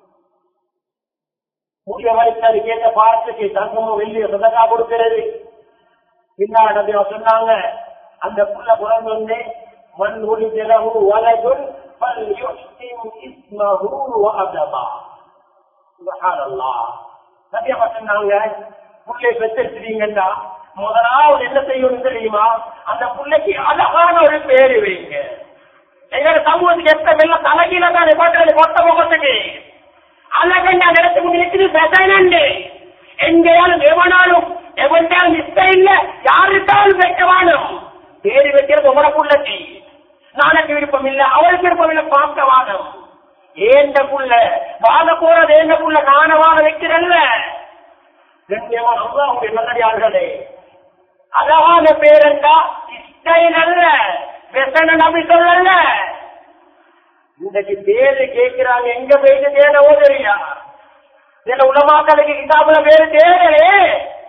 முடிய வரைக்கும் கேட்ட பாரத்துக்கு தங்கமும் வெள்ளிய சதக்கா கொடுக்கிறது பின்னாடி நபி அவங்க சொன்னாங்க அந்த புள்ள பிறந்து வந்து மண் ஒளி தினவு வலகுல் பல் யுஹ்சின் இஸ்மஹு வஅதபா சுப்ஹானல்லாஹ் நபி அவங்க சொன்னாங்க புள்ளை பெற்றிருக்கிறீங்கன்னா முதலாவது என்ன செய்யணும் தெரியுமா அந்த புள்ளைக்கு அழகான ஒரு பேரு வைங்க எங்க சமூகத்துக்கு எத்த வெள்ள தலைகீழ தானே போட்டது மொத்த முகத்துக்கு அழகண்டா நடத்து இருக்குது பெசனண்டு எங்கேயாலும் எவனாலும் எவன்டாலும் இஷ்டம் இல்ல யாருக்காலும் வைக்க வேணும் பேரு வைக்கிறது உங்களோட புள்ளக்கு நாளைக்கு விருப்பம் இல்ல அவருக்கு விருப்பம் இல்ல பார்க்க வானம் ஏந்த புள்ள வாழ போறது ஏந்த புள்ள காண வாழ வைக்கிறல்ல கண்ணியமா அவங்க அவங்க நல்லடியார்களே அழகான பேரண்டா இஷ்டம் அல்ல வெசன நம்பி சொல்லல இன்றைக்கு பேரு கேட்கிறாங்க எங்க போயிட்டு தேட ஓதுறியா சில உலமாக்களுக்கு கிதாபுல பேரு தேடலே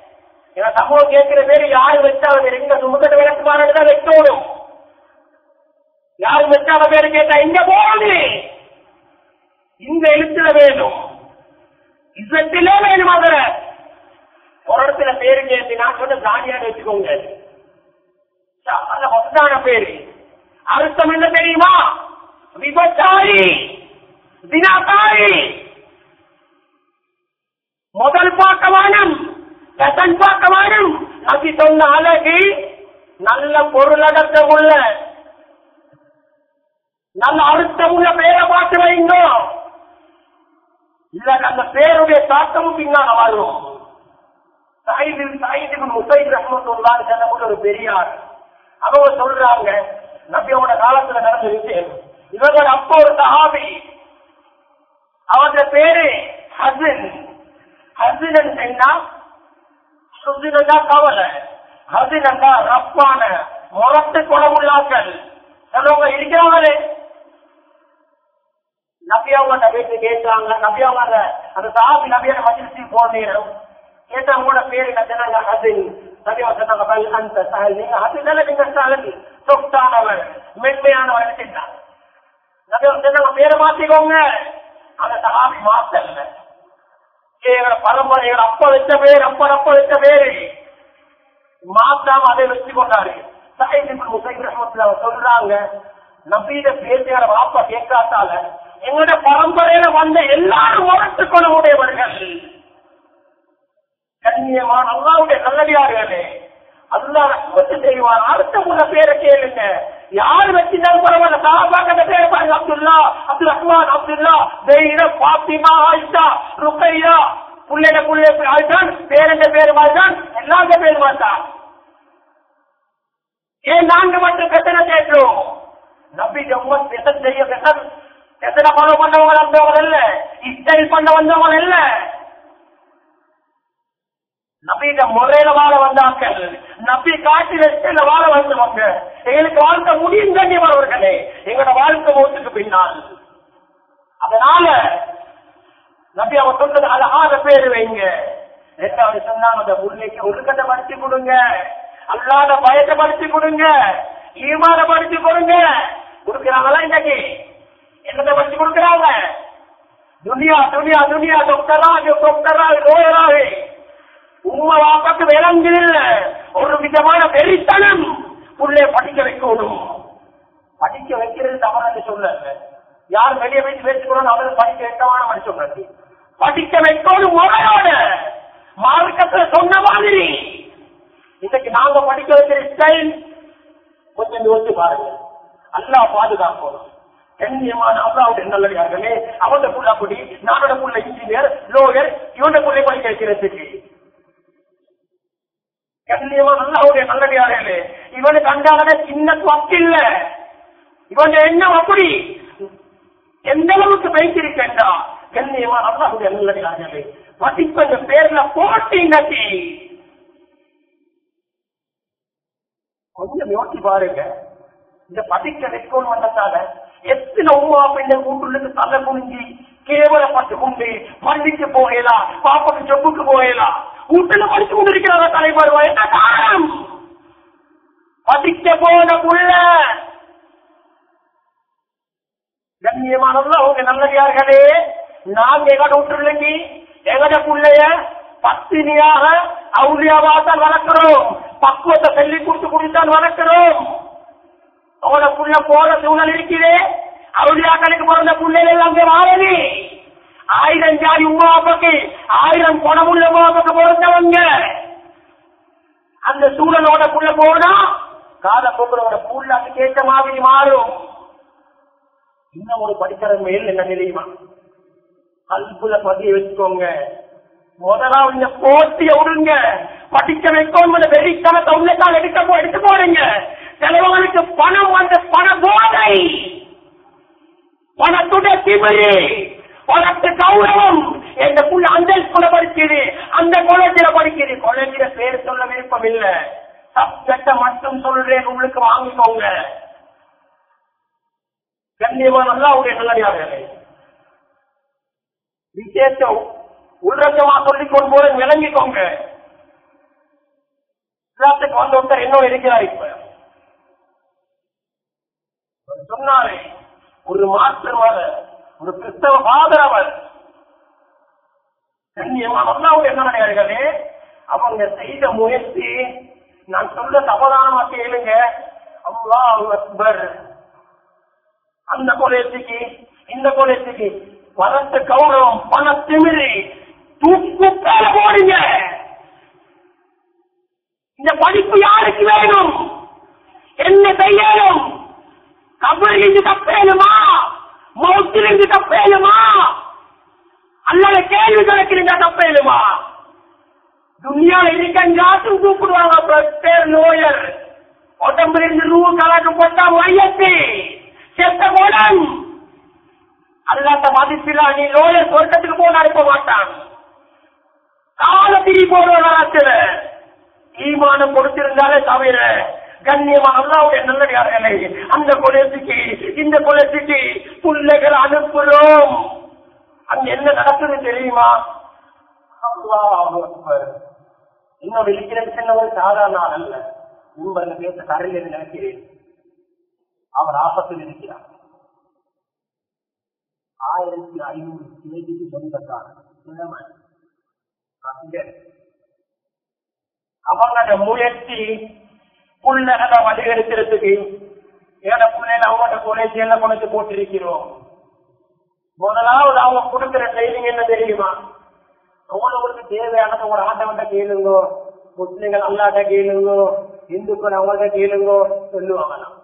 ஏன்னா சமூகம் கேட்கிற பேரு யாரு வச்சாலும் எங்க சுமக்கட்ட விளக்குமாறு தான் வைக்கணும் யாரு வச்சால பேரு கேட்டா இங்க போகுது இந்த எழுத்துல வேணும் இசத்திலே வேணும் அதுல ஒரு இடத்துல பேரு கேட்டு நான் சொன்ன தானியான்னு வச்சுக்கோங்க அந்த மொத்தான பேரு அர்த்தம் என்ன தெரியுமா விபச்சாரி தினாதாரி முதல் பார்க்க வேணும் கசன் பார்க்க வேணும் அப்படி சொன்ன அழகு நல்ல பொருளடக்கம் உள்ள நல்ல அர்த்தம் உள்ள பேரை பார்த்து வைங்க இல்ல அந்த பேருடைய தாக்கமும் பின்னால வரும் சாயிது சாயிது முசைத் ரஹமத்துல்லான்னு சொல்லக்கூடிய ஒரு பெரியார் அவங்க சொல்றாங்க நபியோட காலத்துல நடந்த விஷயம் இவங்க அப்போ ஒரு சஹாபி அவங்க பேரு ஹசன் ஹசன் என்ன சுசினா கவலை ஹசன் என்றா ரப்பான முரட்டு குணமுள்ளாக்கள் சொல்றவங்க இருக்கிறாங்களே நபியாவங்க வீட்டு கேட்கிறாங்க நபியாவங்க அந்த சாபி நபியான மஜிலிசி போனேன் கேட்டா உங்களோட பேரு என்ன சொன்னாங்க ஹசன் நபியா சொன்னாங்க பல் அந்த சஹல் நீங்க ஹசன் நீங்க சஹல் சொத்தானவர் மென்மையானவர் செஞ்சாங்க நபியா சொன்னாங்க பேரை மாத்திக்கோங்க அந்த சஹாபி மாத்தல்ல எங்களோட பரம்பரை எங்களோட அப்பா வச்ச பேர் அப்பா அப்பா வச்ச பேரு மாத்தாம அதை வச்சு கொண்டாரு சொல்றாங்க நபீத பேசுகிற வாப்பா கேட்காத்தால எங்களோட பரம்பரையில வந்த எல்லாரும் முரட்டு குணமுடையவர்கள் கண்ணியமான அல்லாவுடைய நல்லடியார்களே அல்லா ரஹ்மத்து செய்வார் அடுத்த முறை பேரை கேளுங்க யார் வச்சிருந்தாலும் பரவாயில்ல சாபாக்க பேர் பாருங்க அப்துல்லா அப்துல் ரஹ்மான் அப்துல்லா தெய்ர பாத்திமா ஆயிஷா ருக்கையா புள்ளைட புள்ளை ஆயிட்டான் பேரண்ட பேர் மாதிரிதான் எல்லாருடைய பேர் மாதிரிதான் ஏன் நாங்க மட்டும் கத்தனை கேட்கிறோம் நபி ஜம்மன் பெசன் செய்ய பெசன் எத்தனை ஃபாலோ பண்ணவங்க வந்தவங்க இல்ல இஸ்டைல் பண்ண வந்தவங்க இல்ல நபீட முறையில வாழ வந்தாக்கள் நபி காட்டி வச்சுல வாழ வந்தவங்க எங்களுக்கு வாழ்க்கை முடியும் கண்ணியமானவர்களே எங்களோட வாழ்க்கை மூத்துக்கு பின்னால் அதனால நபி அவன் சொன்னது அழகான பேரு வைங்க ரெண்டாவது சொன்னாங்க அந்த முல்லைக்கு ஒரு கட்டை படிச்சு கொடுங்க அல்லாத பயத்தை படிச்சு கொடுங்க ஈமான படிச்சு கொடுங்க கொடுக்கிறாங்களா இன்னைக்கு என்னத்தை படிச்சு கொடுக்கிறாங்க துனியா துனியா துனியா டாக்டரா டாக்டரா லோயராவே உண்மை வாப்பாக்கு விளங்குதில்ல ஒரு விதமான வெறித்தனம் உள்ளே படிக்க வைக்கணும் படிக்க வைக்கிறது தவறாக சொல்ல யார் வெளியே போய் பேசிக்கணும் அவரு படிக்க வைக்கவான மனுஷன் சொல்றது படிக்க வைக்கணும் முறையோட மார்க்கத்துல சொன்ன மாதிரி இன்னைக்கு நாங்க படிக்க வைக்கிற ஸ்டைல் கொஞ்சம் யோசிச்சு பாருங்க அல்லா பாதுகாக்கணும் கண்ணியமான அல்லாவுடைய நல்லடியார்களே அவனோட புள்ள குடி நானோட புள்ள இன்ஜினியர் லோயர் இவனோட புள்ளை படிக்க வைக்கிறதுக்கு கண்ணியமான அல்லாவுடைய நல்லடியார்களே இவனுக்கு அன்றாட சின்ன வக்கில்ல இவன் என்ன அப்படி எந்த அளவுக்கு வைத்திருக்கா கண்ணியமான அல்லாவுடைய நல்லடியார்களே மதிப்பெண் பேர்ல போட்டி நட்டி கொஞ்சம் யோசிச்சு பாருங்க இந்த படிக்க வைக்கணும் வந்ததால எத்தனை உமா பெண்ணை வீட்டுக்கு தலை குனிஞ்சி கேவலப்பட்டு கொண்டு பள்ளிக்கு போகலாம் பாப்பாக்கு ஜப்புக்கு போகலாம் வீட்டுல படிச்சு கொண்டிருக்கிறாங்க தலைவர் என்ன காரணம் படிக்க போன புள்ள கண்ணியமானதுல அவங்க நல்லடியார்களே நாங்க எங்கட விட்டுருலங்க எங்கட புள்ளைய பத்தினியாக அவுளியாவாத்தான் வளர்க்கிறோம் பக்குவத்தை சொல்லி கொடுத்து கொடுத்தான் வளர்க்கிறோம் அவன புள்ள போற சூழல் இருக்கிறே அவுளியாக்களுக்கு பிறந்த புள்ளைகள் எல்லாம் அங்கே வாழலி ஆயிரம் ஜாதி உமாவுக்கு ஆயிரம் குணமுள்ள உமாவுக்கு பிறந்தவங்க அந்த சூழலோட புள்ள போனா காத போக்குறோட புள்ளாக்கு கேட்ட மாதிரி மாறும் இன்னும் ஒரு படிக்கிற மேல் என்ன தெரியுமா கல்புல பதிய வச்சுக்கோங்க முதலாவது இந்த போட்டிய விடுங்க படிக்க வைக்கணும் வெறித்தனத்தை உள்ளத்தால் எடுக்க போ எடுத்து போடுங்க சிலவங்களுக்கு பணம் வந்த பண போதை பணத்துடைய திமிரு பணத்து கௌரவம் எந்த புள்ள அந்த ஸ்கூல படிக்குது அந்த காலேஜில படிக்குது காலேஜில பேர் சொல்ல விருப்பம் இல்ல சப்ஜெக்ட மட்டும் சொல்றேன் உங்களுக்கு வாங்கிக்கோங்க கண்ணியமான அல்லாவுடைய நல்லடியார்களே விசேஷம் உள்ரங்கமா சொல்லிக் கொண்டு போற விளங்கிக்கோங்க வீட்டுக்கு வந்த ஒருத்தர் என்ன இருக்கிறார் இப்ப அவர் சொன்னாரே ஒரு மாஸ்டர் ஒரு கிறிஸ்தவ ஃபாதர் அவர் கண்ணியமான அல்லாவுடைய என்ன அவங்க செய்த முயற்சி நான் சொல்ல தவறான கேளுங்க அல்லாஹ் அக்பர் அந்த கொலையத்துக்கு இந்த கொலையத்துக்கு பணத்து கௌரவம் பண திமிரி தூக்குத்தால போடுங்க இந்த படிப்பு யாருக்கு வேணும் என்ன செய்யணும் கபரிலிருந்து தப்பேனுமா மௌத்திலிருந்து தப்பேனுமா அல்லது கேள்வி கணக்கிருந்தா தப்பேனுமா துணியால இருக்கங்காட்டும் கூப்பிடுவாங்க பேர் நோயர் உடம்புல இருந்து ரூ கலக்கு போட்டா மையத்து செத்த போடன் அல்லாத மதிப்பில்லா நீ நோயர் சொர்க்கத்துக்கு போன அனுப்ப மாட்டான் கால திரி போடுவதாச்சுல ஈமானம் கொடுத்திருந்தாலே தவிர கண்ணியமான அல்லாவுடைய நல்லடியார்களே அந்த கொலைக்கு இந்த கொலைக்கு பிள்ளைகள் அனுப்புறோம் அங்க என்ன நடக்குது தெரியுமா அல்லாஹ் அக்பர். இன்னும் இருக்கிறேன் சின்னவர் சாதாரண ஆள் அல்ல முன்பு பேச கரையில் என்று நினைக்கிறேன் அவர் ஆபத்தில் இருக்கிறார் ஆயிரத்தி ஐநூறு தேதிக்கு சொந்தக்காரர் இளமை. கவிஞர். அவங்களோட முயற்சி புள்ளகளை வழிகெடுக்கிறதுக்கு ஏன பிள்ளைகள் அவங்களோட கொலைச்சி எல்லாம் கொண்டு போட்டிருக்கிறோம் முதலாவது அவங்க கொடுக்கிற ட்ரைனிங் என்ன தெரியுமா உங்களுக்கு தேவையானது உங்களோட ஆண்டவன்ட்ட கேளுங்கோ முஸ்லிம்கள் அல்லாட்ட கேளுங்கோ இந்துக்கள் அவங்கள்ட்ட கேளுங்கோ சொல்லுவாங்களாம்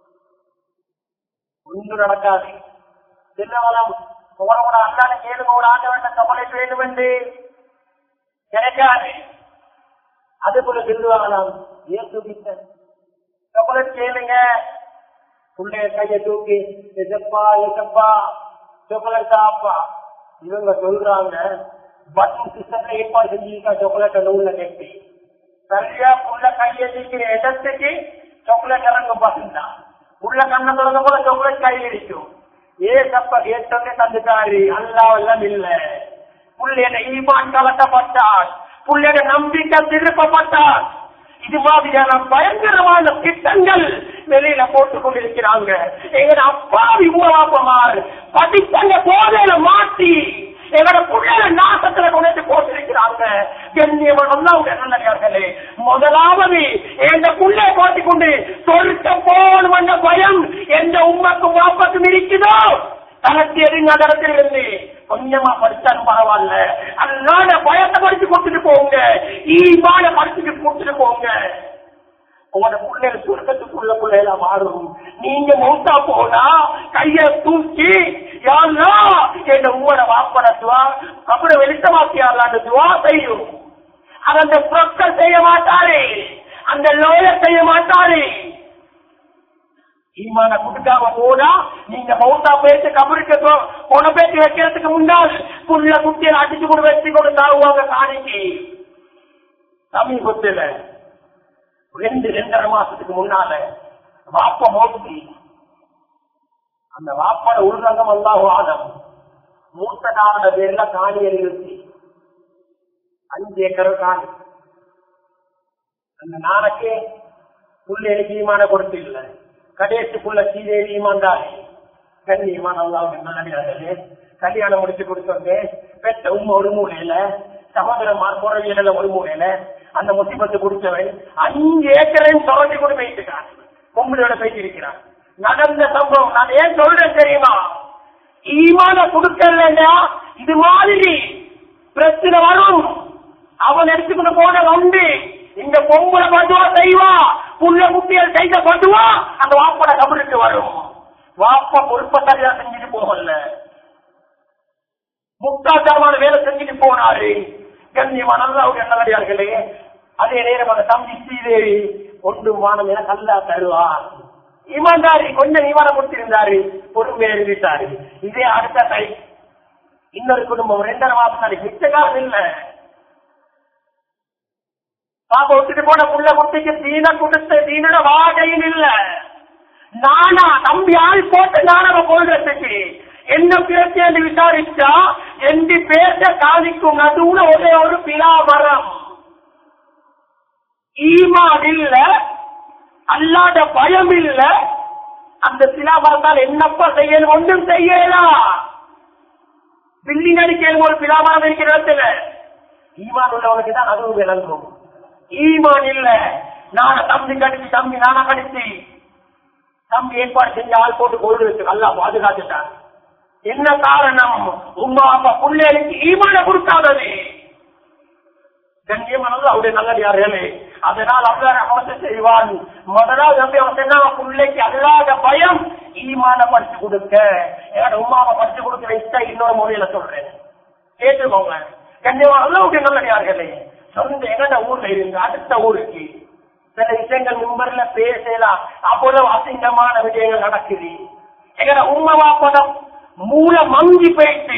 ஒன்றும் நடக்காது சின்னவளம் உங்களோட அல்லாட்ட கேளுங்க உங்களோட ஆண்டவன்ட்ட கவலை வேண்டும் என்று கிடைக்காது அது போல சொல்லுவாங்களாம் ஏன் தூக்கிட்ட கவலை கேளுங்க பிள்ளைய கையை தூக்கி எசப்பா எசப்பா சாக்லேட் அப்பா இவங்க சொல்றாங்க பட்டன் சிஸ்டத்தை ஏற்பாடு செஞ்சிருக்கா சாக்லேட் நூல்ல கட்டி சரியா புள்ள கையை தூக்கிற இடத்துக்கு சாக்லேட் இறங்கும் பட்டன் தான் உள்ள கண்ணை திறந்த போல சாக்லேட் கையில் இருக்கும் ஏ தப்ப ஏற்றமே தந்துட்டாரு அல்லா எல்லாம் இல்ல புள்ளைய ஈமான் கலட்டப்பட்டார் புள்ளைய நம்பிக்கை திருப்பப்பட்டார் இது மாதிரியான பயங்கரமான திட்டங்கள் வெளியில போட்டுக் கொண்டிருக்கிறாங்க எங்க அப்பாவி ஊராப்பமார் படித்தங்க போதையில மாட்டி எங்களோட புள்ளைய நாசத்துல கொண்டு போட்டிருக்கிறாங்க நல்லே முதலாவது எந்த புள்ளைய போட்டிக் கொண்டு சொருக்க போன் வந்த பயம் எந்த உண்மைக்கும் வாப்பத்தும் இருக்குதோ தனக்கு எதுங்க தரத்தில் இருந்து கொஞ்சமா படிச்சாலும் பரவாயில்ல அதனால பயத்தை படிச்சு கொடுத்துட்டு போங்க ஈமான படிச்சுட்டு கொடுத்துட்டு போங்க உங்களோட பிள்ளைகள் சுருக்கத்துக்குள்ள பிள்ளைகள மாறும் நீங்க மௌத்தா போனா கைய தூக்கி யாருன்னா என் உங்களோட வாப்படத்துவா அப்புறம் வெளிச்சமாக்கியாலான்னு துவா செய்யும் அது அந்த புறக்கள் செய்ய மாட்டாரே அந்த லோய செய்ய மாட்டாரே ஈமான கொடுக்காம போனா நீங்க மௌத்தா பேச்சு கபருக்கு போ- போன பேச்சு வைக்கிறதுக்கு முன்னால் புள்ள குட்டியை அடிச்சு கொண்டு வச்சு கொண்டு தாவுவாங்க காணிக்கு சமீபத்துல ரெண்டு ரெண்டரை மாசத்துக்கு முன்னால வாப்ப மோசி அந்த வாப்பட உள்ரங்கம் அல்லாஹ் ஆதம் மூத்த காரண பேர்ல காணி எழுதி அஞ்சு ஏக்கர் காணி அந்த நாளைக்கு புள்ள எனக்கு ஈமான கொடுத்து இல்லை கடைசிக்குள்ள சீதேவி ஈமான்தாரி கண்ணியமான அல்லாஹ் நல்லடியார்களே கல்யாணம் முடிச்சு கொடுத்தோங்க பெற்ற உண்மை ஒரு மூலையில சகோதரமார் புறவியல ஒரு மூலையில அந்த முசிபத்து குடிச்சவன் அஞ்சு ஏக்கரையும் தொடர்ந்து கொண்டு போயிட்டுருக்கான் பொம்பளையோட போயிட்டு இருக்கிறான் நடந்த சம்பவம் நான் ஏன் சொல்றேன் தெரியுமா ஈமான கொடுக்கலன்னா இது மாதிரி பிரச்சனை வரும் அவன் எடுத்துக்கிட்டு போன வந்து இந்த பொம்பளை பட்டுவா செய்வா புள்ள குட்டியல் செய்த பட்டுவா அந்த வாப்பட கபருக்கு வரும் வாப்பா பொறுப்ப சரியா செஞ்சுட்டு போகல முக்காச்சாரமான வேலை செஞ்சுட்டு போனாரு கண்ணியமான அல்லாவுடைய நல்லடியார்களே அதே நேரம் அந்த தம்பி ஸ்ரீதேவி ஒன்று மானம் என கல்லா தருவார் இமான்தாரி கொஞ்சம் நிவாரணம் கொடுத்திருந்தாரு பொறுமையை எழுதிட்டாரு இதே அடுத்த கை இன்னொரு குடும்பம் ரெண்டரை மாசம் நாளைக்கு மிச்ச காலம் இல்லை பாப்பா விட்டுட்டு போன புள்ள குட்டிக்கு தீன கொடுத்த தீனோட வாடையும் இல்ல நானா தம்பி ஆள் போட்டு நானவ கொள்றதுக்கு என்ன பிரச்சனை விசாரிச்சா எந்த பேச காணிக்கும் நடுவுல ஒரே ஒரு பிலா மரம் ஈமான் இல்ல அல்லாத பயம் இல்ல அந்த சிலாபாரத்தால் என்னப்பா செய்யணும் ஒன்றும் செய்யலாம் பில்டிங் அடிக்க ஒரு பிலாபாரம் இருக்கிற இடத்துல ஈமான் உள்ளவனுக்கு தான் அதுவும் விளங்கும் ஈமான் இல்ல நான தம்பி கடிச்சு தம்பி நானா கடிச்சு தம்பி ஏற்பாடு செஞ்சு ஆள் போட்டு கொண்டு வச்சு நல்லா பாதுகாத்துட்டான் என்ன காரணம் உமா அப்பா பிள்ளைகளுக்கு ஈமான கொடுக்காதது கண்ணியமானது அவருடைய நல்லடியார்களே அதனால் அல்ல ரஹமத்தை செய்வான் முதலாவது நம்பி அவன் சொன்னா பிள்ளைக்கு அல்லாத பயம் ஈமான படிச்சு கொடுக்க என்னோட உமாவை படிச்சு கொடுக்க வைத்தா இன்னொரு முறையில சொல்றேன் கேட்டுக்கோங்க கண்ணியமான அல்லாவுடைய நல்லடியார்களே சொந்த எங்கட ஊர்ல இருந்து அடுத்த ஊருக்கு சில விஷயங்கள் முன்பர்ல பேசலாம் அவ்வளவு அசிங்கமான விஷயங்கள் நடக்குது எங்கட உண்மை வாப்பதம் மூல மங்கி போயிட்டு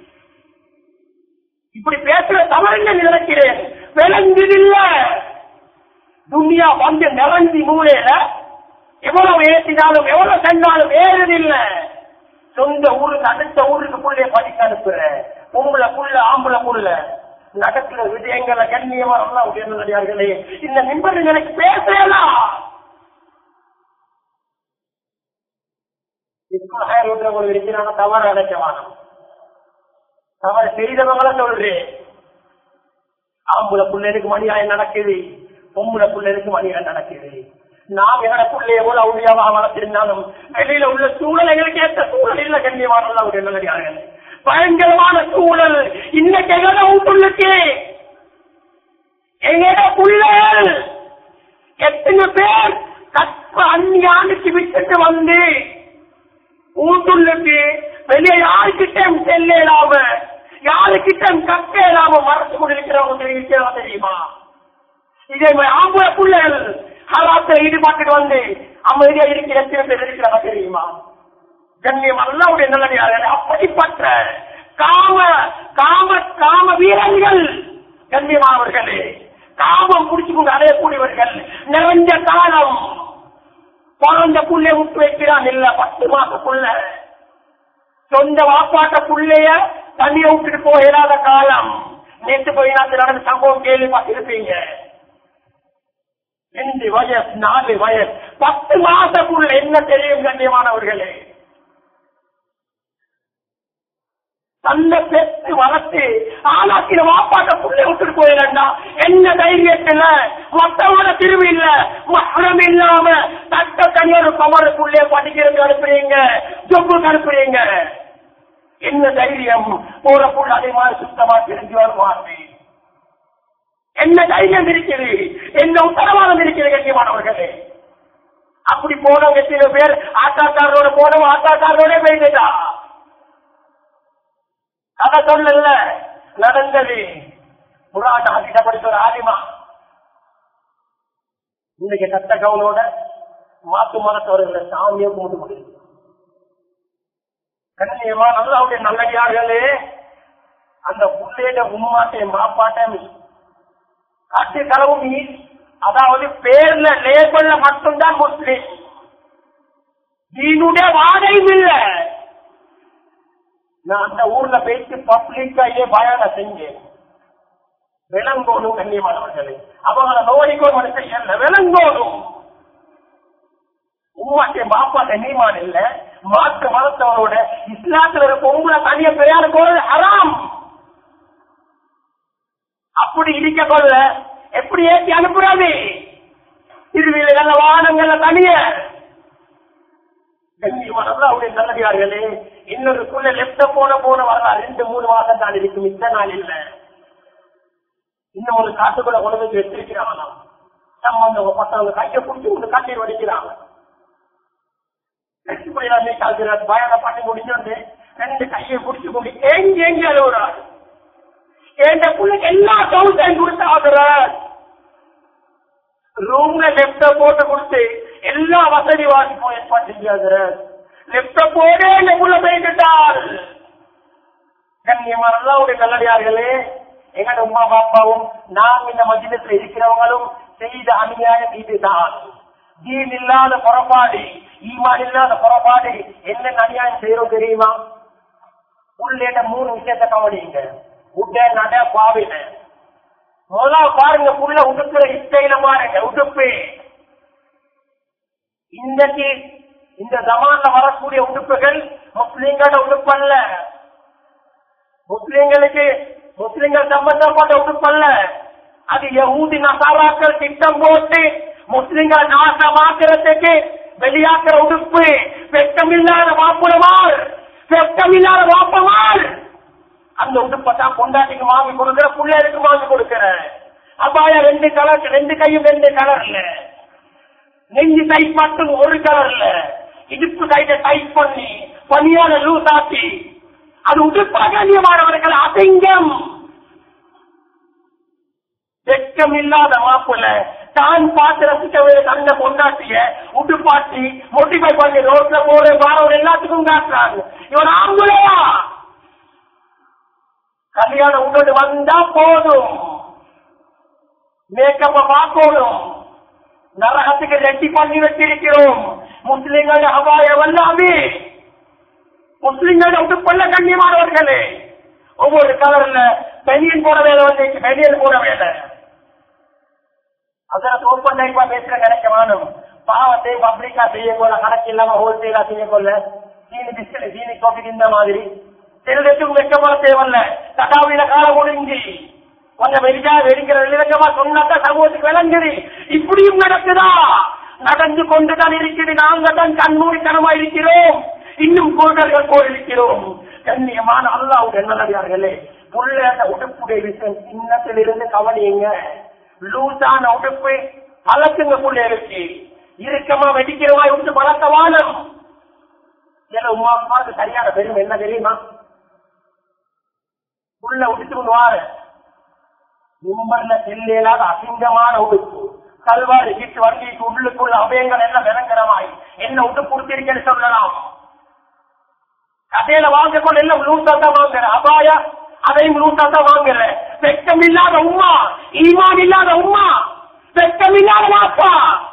இப்படி பேசுற தவறுங்க நினைக்கிறேன் விளங்குதில்ல துனியா வந்து நிறந்தி மூலையில எவ்வளவு ஏற்றினாலும் எவ்வளவு சென்றாலும் ஏறுதில்ல சொந்த ஊருக்கு அடுத்த ஊருக்கு புள்ளைய படிக்க அனுப்புற பொம்பளை புள்ள ஆம்பளை புள்ள நடக்கிற விஜயங்களை கண்ணியமா எல்லாம் உயர்ந்தடியார்களே இந்த நிம்பர் எனக்கு பேசலாம் இப்போ இருக்கிறாங்க தவறு அடைக்கவானம் தவறு செய்தவங்கள சொல்றேன் ஆம்புல பிள்ளைகளுக்கு மணியாயம் நடக்குது பொம்புல பிள்ளைகளுக்கு மணியாயம் நடக்குது நாம் எங்கட பிள்ளைய போல அவுளியாவா வளர்த்திருந்தாலும் வெளியில உள்ள சூழல் எங்களுக்கு ஏற்ற சூழல் இல்ல கண்ணியமான ஒரு நல்லடியார்கள் பயங்கரமான சூழல் இன்னைக்கு எங்கட வீட்டுள்ளுக்கு எங்கட பிள்ளைகள் எத்தனை பேர் கற்ப அந்நியாண்டுக்கு விட்டுட்டு வந்து வீட்டுள்ளுக்கு வெளியே யாருக்கிட்டும் செல்லாம யாருக்கிட்டும் கக்க இல்லாம மறைச்சு கொண்டிருக்கிறவங்க தெரிவிக்கிறவங்க தெரியுமா இதே மாதிரி ஆம்பளை பிள்ளைகள் ஹலாத்துல ஈடுபாட்டுக்கு வந்து அமைதியா இருக்கிற எத்தனை பேர் இருக்கிறவங்க தெரியுமா கண்ணியம் அல்லாவுடைய நல்லடியாக அப்படிப்பட்ட காம காம காம வீரர்கள் கண்ணியமானவர்களே காமம் புடிச்சு கொண்டு அடையக்கூடியவர்கள் நிறைஞ்ச காலம் பிறந்த புள்ளைய விட்டு வைக்கிறான் இல்ல பத்து மாசத்துக்குள்ள சொந்த வாப்பாட்ட புள்ளைய தண்ணிய விட்டுட்டு போயிடாத காலம் நேற்று போய் நாட்டு நடந்த சம்பவம் கேள்விப்பட்டிருப்பீங்க ரெண்டு வயசு நாலு வயசு பத்து மாசத்துக்குள்ள என்ன தெரியும் கண்ணியமானவர்களே தன்னை பெற்று வளர்த்து ஆளாக்கிற வாப்பாட்ட புள்ளை விட்டுட்டு போயிடா என்ன தைரியத்துல மொத்தமான திரும்பி இல்ல மரணம் இல்லாம தட்ட தனியார் பவர புள்ளைய படிக்கிறது அனுப்புறீங்க ஜொப்புக்கு அனுப்புறீங்க என்ன தைரியம் போற புள்ள அதே மாதிரி சுத்தமா தெரிஞ்சு வருவாங்க என்ன தைரியம் இருக்குது என்ன உத்தரவாதம் இருக்குது கண்ணியமானவர்களே அப்படி போனவங்க சில பேர் ஆட்டாக்காரரோட போனவங்க ஆட்டாக்காரரோட போயிட்டா கதை சொல்லல நடந்தது புராண ஆதிட்ட படிச்ச ஒரு ஆதிமா இன்னைக்கு கத்த கவனோட மாத்து மரத்தவர்களை சாமியை கும்பிட்டு முடியும் கண்ணியமா நல்ல நல்லடியார்களே அந்த புள்ளையிட உம்மாட்டையும் மாப்பாட்டையும் காட்டு களவும் அதாவது பேர்ல லேபல்ல மட்டும்தான் முஸ்லிம் நீனுடைய வாதையும் இல்லை நான் அந்த ஊர்ல பேசி பப்ளிக்காயே பயான செஞ்சேன் விளங்கோடும் கண்ணியமானவர்களே அவங்கள நோய்க்கோ செய்யல விளங்கோடும் உமாட்டை பாப்பாட்ட நீமான் இல்ல மாற்று மதத்தவரோட இஸ்லாத்துல இருக்க உங்களை தனிய பெரியாரு போறது ஹராம் அப்படி இருக்க கொள்ள எப்படி ஏற்றி அனுப்புறாது திருவிழா வாகனங்கள்ல தனிய அவருடைய நல்லடியார்களே இன்னொருக்குள்ள லெப்ட போன போன வரலாம் ரெண்டு மூணு மாதம் தான் இருக்கு மித்த நாள் இல்ல இன்னும் ஒரு காட்டுக்குள்ள கொண்டு வந்து வச்சிருக்கிறாங்களாம் சம்பந்தவங்க பசங்க கையை பிடிச்சி ஒன்று காட்டி வடிக்கிறாங்க பயணம் பண்ணி முடிஞ்சோண்டு ரெண்டு கையை பிடிச்சு கொண்டு எங்க எங்க அழுகுறாரு என் பிள்ளைக்கு எல்லா சவுண்டையும் கொடுத்து ஆகுறார் ரூம்ல லெப்ட போட்டு கொடுத்து எல்லா வசதி வாசிப்பும் ஏற்பாடு செஞ்சாகிறார் லெப்ட போடே உள்ள போயிட்டால் கண்ணியமான அல்லாவுடைய நல்லடியார்களே எங்கட உமா பாப்பாவும் நாம் இந்த மத்தியத்தில் இருக்கிறவங்களும் செய்த அநியாயம் இதுதான் தீன் இல்லாத புறப்பாடு ஈமான் இல்லாத புறப்பாடு என்ன அநியாயம் செய்யறோம் தெரியுமா உள்ளேட்ட மூணு விஷயத்தை கவனிங்க உட நட பாவின முதல்ல பாருங்க புள்ள உடுப்புல இஷ்டையில பாருங்க உடுப்பு இன்றைக்கு இந்த ஜமான்ல வரக்கூடிய உடுப்புகள் முஸ்லிம்களோட உடுப்பு அல்ல முஸ்லிம்களுக்கு முஸ்லிம்கள் சம்பந்தப்பட்ட உடுப்பு அல்ல அது யகூதி நசாராக்கள் திட்டம் போட்டு முஸ்லிம்கள் நாசமாக்குறதுக்கு வெளியாக்குற உடுப்பு வெட்டமில்லாத வாப்புலமால் வெட்டமில்லாத வாப்பமால் அந்த உடுப்பை தான் கொண்டாட்டிக்கு வாங்கி கொடுக்கிற பிள்ளைகளுக்கு வாங்கி கொடுக்கிற அப்பாய ரெண்டு கலர் ரெண்டு கையும் ரெண்டு கலர்ல நெஞ்சு டைப் மட்டும் ஒரு கலர்ல இடுப்பு கைட்ட டைப் பண்ணி பனியான லூஸ் ஆக்கி அது உடுப்பாகமானவர்கள் அசிங்கம் வெட்கம் இல்லாத மாப்பிள்ள தான் பார்த்து ரசிக்கவே தந்த பொண்டாட்டிய உடுப்பாட்டி மோட்டிஃபை பண்ணி ரோட்ல போற வாரம் எல்லாத்துக்கும் காட்டுறாங்க இவன் ஆம்பளையா கல்யாணம் உங்களோடு வந்தா போதும் மேக்கப்ப பார்க்கணும் நரகத்துக்கு ரெட்டி பண்ணி வச்சிருக்கிறோம் முஸ்லிம்கள் அபாயம் எல்லாமே முஸ்லிம்கள் உடுப்பல்ல கண்ணியமானவர்களே ஒவ்வொரு கலர்ல பெனியன் போட வேலை வந்து பெனியன் போட வேலை அதற்கு ஓப்பன் டைப்பா பேசுற கிடைக்க வேணும் பாவத்தை பப்ளிக்கா செய்ய கொள்ள கணக்கு இல்லாம ஹோல்சேலா செய்ய கொள்ள சீனி பிஸ்கட் சீனி காஃபி இந்த மாதிரி சிலருக்கும் வெக்கமா தேவையில்ல கட்டாவில காலம் முடிஞ்சு கொஞ்சம் வெடிக்கா வெடிக்கிற விளக்கமா சொன்னாதான் சமூகத்துக்கு விளங்குது இப்படியும் நடக்குதா நடந்து கொண்டுதான் இருக்குது நாங்க தான் கண்மூடித்தனமா இருக்கிறோம் இன்னும் கோடர்கள் போல் இருக்கிறோம் கண்ணியமான அல்லாவுடைய நல்லதார்களே புள்ள அந்த உடுப்புடைய விஷயம் சின்னத்திலிருந்து கவனியுங்க லூசான உடுப்பு பழக்குங்க பிள்ளைகளுக்கு இறுக்கமா வெடிக்கிறவா விட்டு பழக்க வானம் சில உமாவுக்கு சரியான பெருமை என்ன தெரியுமா உள்ள உடுத்து வாரு மும்பர்ல செல்லையிலாத அசிங்கமான உடுப்பு கல்வாரி கிட்டு வண்டிக்கு உள்ளுக்குள்ள அபயங்கள் எல்லாம் நிரந்தரமாய் என்ன உடுப்பு கொடுத்திருக்கேன்னு சொல்லலாம் கடையில வாங்க கொண்டு எல்லாம் லூசா தான் வாங்குற அபாயா அதையும் லூசா தான் வாங்குற வெட்கம் இல்லாத உமா ஈமான் இல்லாத உமா வெட்கம் இல்லாத வாப்பா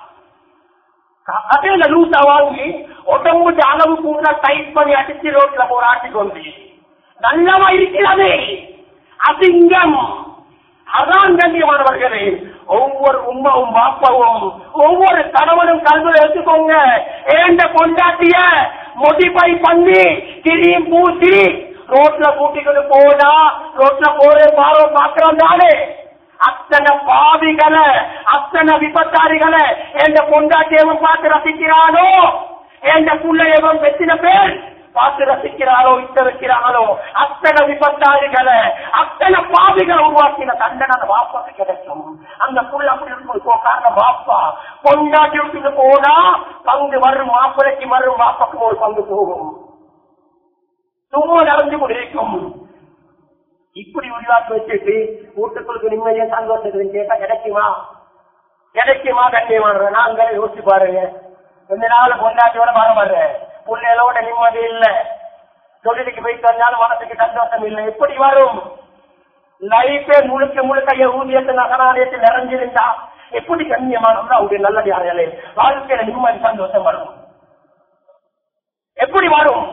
கடையில லூசா வாங்கி உடம்புக்கு அளவு கூட டைட் பண்ணி அடிச்சு ரோட்ல போற ஆட்டிக்கொண்டு நல்லவா இருக்கிறது அசிங்கம் அதான் கண்ணியமானவர்களே ஒவ்வொரு உமாவும் பாப்பாவும் ஒவ்வொரு கணவனும் கல்வியில் எடுத்துக்கோங்க ஏண்ட கொண்டாட்டிய மொடிஃபை பண்ணி கிரியும் பூசி ரோட்ல கூட்டிக்கிட்டு போனா ரோட்ல போற பாரோ பாக்குறோம் தானே அத்தனை பாவிகளை அத்தனை விபத்தாரிகளை எந்த பொண்டாட்டியவன் பார்த்து ரசிக்கிறானோ எந்த பிள்ளையவன் வெற்றின பேர் பார்த்து ரசிக்கிறாரோ இட்ட வைக்கிறாங்களோ அத்தனை விபத்தாரிகளை அத்தனை பாவிகளை உருவாக்கின தண்டனை அந்த வாப்பாக்கு கிடைக்கும் அந்த புள்ள அப்படி இருக்கும் காரணம் வாப்பா கொண்டாட்டி விட்டு போனா பங்கு வரும் மாப்பிளைக்கு வரும் வாப்பாக்கு ஒரு பங்கு போகும் சும்மா நடந்து கொண்டிருக்கும் இப்படி உருவாக்கி வச்சுட்டு வீட்டுக்குள்ளுக்கு நிம்மதியா சந்தோஷத்துக்கு கேட்டா கிடைக்குமா கிடைக்குமா கண்டியமான நாங்களே யோசிச்சு பாருங்க கொஞ்ச நாள் கொண்டாட்டியோட வர வர்றேன் பிள்ளைகளோட நிம்மதி இல்ல தொழிலுக்கு போயிட்டு வந்தாலும் மனசுக்கு சந்தோஷம் இல்லை எப்படி வரும் லைஃபே முழுக்க முழுக்க ஊதியத்து நகராலயத்தில் நிறைஞ்சிருந்தா எப்படி கண்ணியமானவங்க அவங்க நல்லதார்களே வாழ்க்கையில நிம்மதி சந்தோஷம் வரும் எப்படி வரும்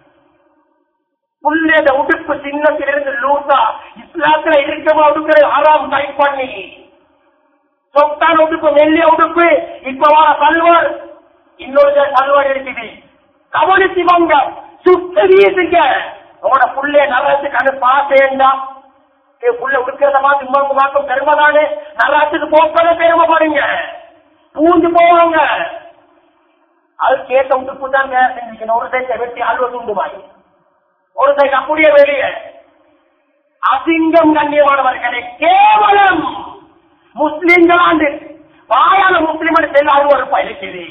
புள்ளேத உடுப்பு சின்னத்திலிருந்து லூசா இஸ்லாத்துல இருக்கமா உடுக்கிற ஆறாம் டைப் பண்ணி சொத்தான உடுப்பு மெல்லிய உடுப்பு இப்ப வர சல்வார் இன்னொரு சல்வார் இருக்குது கவனிச்சு வாங்க சுத்த வீசுங்க உங்களோட புள்ளைய நரத்துக்கு அது பார்த்தேன்டா புள்ள உடுக்கிறத பார்த்து இம்மாங்க பார்க்கும் பெருமைதானே நரத்துக்கு போக்கவே பெருமைப்படுங்க பூந்து போவாங்க அது கேட்ட உடுப்பு தான் செஞ்சுக்கணும் ஒரு சைட்டை வெட்டி அல்வ துண்டுமாய் ஒரு சைடு அப்படியே வெளியே அசிங்கம் கண்ணியமானவர்களே கேவலம் முஸ்லிம்களாண்டு வாயால முஸ்லிம் செல்ல அருவறுப்பா இருக்குது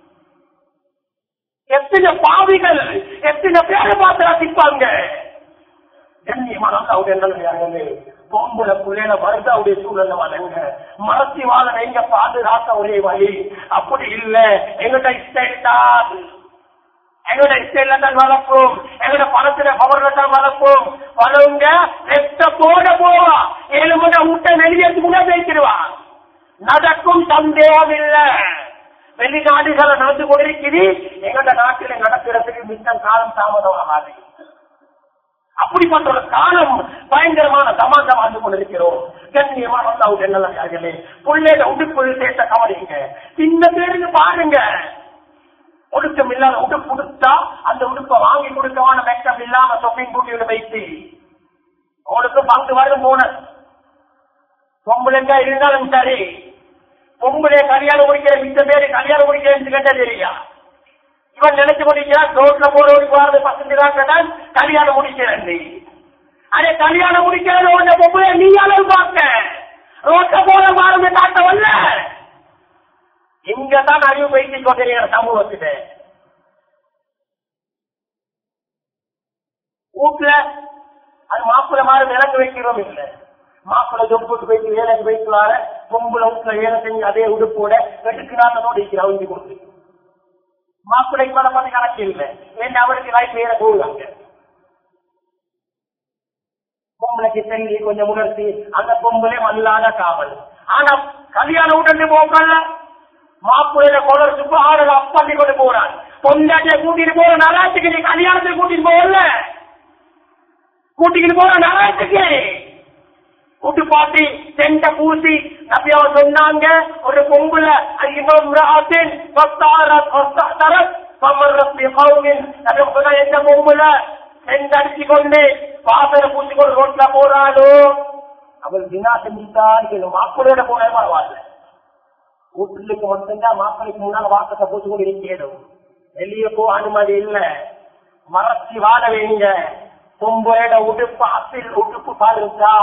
எத்தனை பாவிகள் எத்தனை பேரை பார்த்து ரசிப்பாங்க கண்ணியமான அவருடைய பொம்புல புள்ளையில வருதாவுடைய சூழல்ல வளங்க மரத்தி வாழ எங்க பாதுகாக்க ஒரே வழி அப்படி இல்ல எங்கிட்ட இஷ்டம் எங்களோட இஷ்டையில தான் வளர்ப்போம் எங்களோட பணத்துல பவர்ல தான் வளர்ப்போம் வளவுங்க ரெட்ட போட போவா ஏழு மணி முட்டை வெளியேற்று முன்னே பேசிடுவா நடக்கும் சந்தேகம் இல்ல வெளிநாடுகளை நடந்து கொண்டிருக்குது எங்களோட நாட்டில நடக்கிறதுக்கு மிச்சம் காலம் தாமதமாகாது அப்படிப்பட்ட ஒரு காலம் பயங்கரமான சமாஜம் வாழ்ந்து கொண்டிருக்கிறோம் கண்ணியமான அல்லாஹ் என்னே பிள்ளைட உடுப்பு சேர்த்த கவனிங்க இந்த பேருக்கு பாருங்க ஒடுக்கம் இல்லாத உடுப்பு கொடுத்தா அந்த உடுப்பை வாங்கி கொடுக்கவான மேக்கப் இல்லாம சொப்பிங் கூட்டியோட வைத்து அவனுக்கு பங்கு வரும் போன பொம்பளைங்க இருந்தாலும் சரி பொம்பளை கல்யாணம் முடிக்கிற மித்த பேரு கல்யாணம் முடிக்கிறேன்னு கேட்டா தெரியா இவன் நினைச்சு முடிக்கிறான் ரோட்ல போறவங்க போறது பசங்க தான் கல்யாணம் முடிக்கிறேன் நீ அதே கல்யாணம் முடிக்கிறது உன்னை பொம்பளை நீ அளவு பார்க்க ரோட்ல போற மாறுமே காட்ட வரல இங்கதான் அறிவு வைத்துக் கொண்டிருக்கிற சமூகத்தில வீட்டுல அது மாப்பிள்ள மாதிரி விளக்கு வைக்கிறோம் இல்ல மாப்பிள்ள ஜொப்புக்கு போயிட்டு வேலைக்கு போயிட்டுலார பொம்புல வீட்டுல வேலை செஞ்சு அதே உடுப்போட வெட்டுக்கு நாட்டோட இருக்கிற அவங்க கொடுத்து மாப்பிள்ளைக்கு மேல பார்த்து கணக்கு இல்லை ஏன்னா அவருக்கு லைஃப் வேற போகுதாங்க பொம்பளைக்கு தள்ளி கொஞ்சம் உணர்த்தி அந்த பொம்பளை வல்லாத காவல் ஆனா கல்யாணம் உடனே போக்கல மாப்பிள்ளையில கொலர் சுப்பு ஆறு அப்பள்ளி கொண்டு போறான் பொண்டாட்டிய கூட்டிட்டு போற நல்லாத்துக்கு நீ கல்யாணத்துக்கு கூட்டிட்டு போகல கூட்டிட்டு போற நல்லாத்துக்கு கூட்டு பாட்டி செண்ட பூசி நபியா சொன்னாங்க ஒரு பொம்புல எந்த பொம்புல செண்டடிச்சு கொண்டு பாசர பூசி கொண்டு ரோட்ல போறாளோ அவள் தினா செஞ்சுட்டான் மாப்பிள்ளையோட போனே பரவாயில்ல வீட்டுக்கு மட்டும்தான் மாப்பிளைக்கு முன்னால வாசத்தை பூசி கொண்டு இருக்கிறோம் வெளியே போ அனுமதி இல்ல மறைச்சி வாழ வேணுங்க பொம்பளையோட உடுப்பு அப்பில் உடுப்பு பாருங்கா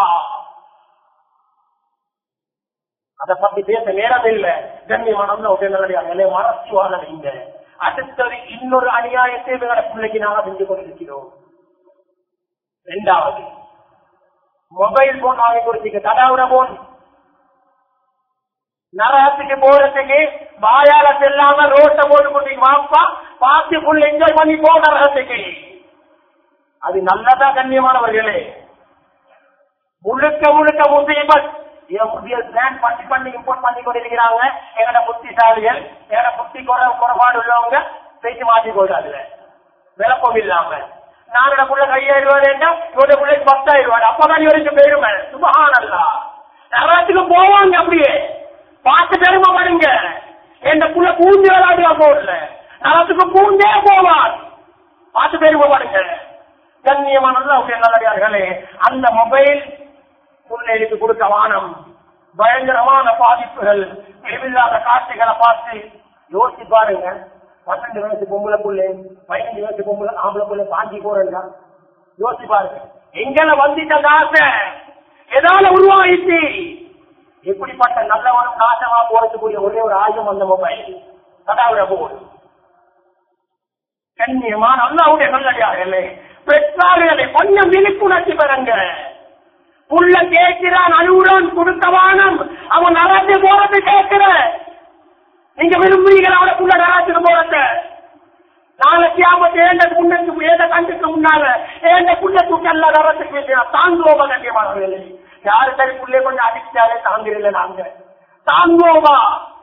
அதை பத்தி பேச நேரம் இல்ல கண்ணியமானவங்க உடனடியாக மறைச்சு வாழ வைங்க அடுத்தது இன்னொரு அநியாயத்தை எங்களோட பிள்ளைக்கு நாங்க செஞ்சு கொண்டிருக்கிறோம் ரெண்டாவது மொபைல் போன் வாங்கி கொடுத்தீங்க தடாவுற போன் நரகத்துக்கு போறதுக்கு வாயால செல்லாம ரோட்ட போட்டு கொண்டீங்க வாப்பா பார்த்து புள்ள என்ஜாய் பண்ணி போ நரகத்துக்கு அது நல்லதா கண்ணியமானவர்களே முழுக்க முழுக்க முசீபத் இவன் புதிய பிளான் பண்ணி பண்ணி இம்போர்ட் பண்ணி கொண்டிருக்கிறாங்க எங்கட புத்திசாலிகள் எங்கட புத்தி குறை குறைபாடு உள்ளவங்க பேச்சு மாற்றி கொள்றாங்க விளப்பம் இல்லாம நானோட புள்ள கையாயிரம் ரூபாய் இவரோட பிள்ளைக்கு பத்தாயிரம் ரூபாய் அப்பதான் இவருக்கு பெருமை சுபகானல்லா நரகத்துக்கு போவாங்க அப்படியே பார்த்து பெருமை வருங்க என் புள்ள பூந்து விளையாடுவா போடல நரத்துக்கு பூந்தே போவான் பார்த்து பெருமை வருங்க கண்ணியமான நல்லடியார்களே அந்த மொபைல் பிள்ளைகளுக்கு கொடுக்க வானம் பயங்கரமான பாதிப்புகள் தேவையில்லாத காட்சிகளை பார்த்து யோசிச்சு பாருங்க பன்னெண்டு வயசு பொம்பளை புள்ளை பதினஞ்சு வயசு பொம்பளை ஆம்பளை புள்ளை பாஞ்சி போறேங்க யோசிச்சு பாருங்க எங்களை வந்துட்ட ஆசை எதால உருவாயிச்சு எப்படிப்பட்ட நல்லவனும் நாசமா போறதுக்குரிய ஒரே ஒரு ஆயுதம் அந்த மொபைல் கதாவிட போல் கண்ணியமான அல்லாவுடைய நல்லடியார்களே பெற்றார்களை கொஞ்சம் விழிப்புணர்ச்சி பெறுங்க புள்ள கேட்கிறான் அழுகுறான் கொடுத்தவானம் அவன் நரத்து போறது கேட்கிற நீங்க விரும்புறீங்களா அவனை புள்ள நரத்துக்கு போறத நாளைக்கு ஆபத்து ஏண்ட புண்ணுக்கு ஏத கண்டுக்கு முன்னால ஏண்ட புள்ள தூக்கல்ல நரத்துக்கு பேசுறான் தாங்குவோமா கண்டியமானவர்களே யாரு சரி புள்ளே கொஞ்சம் அடிச்சாலே தாங்குறீங்க நாங்க தாங்குவோமா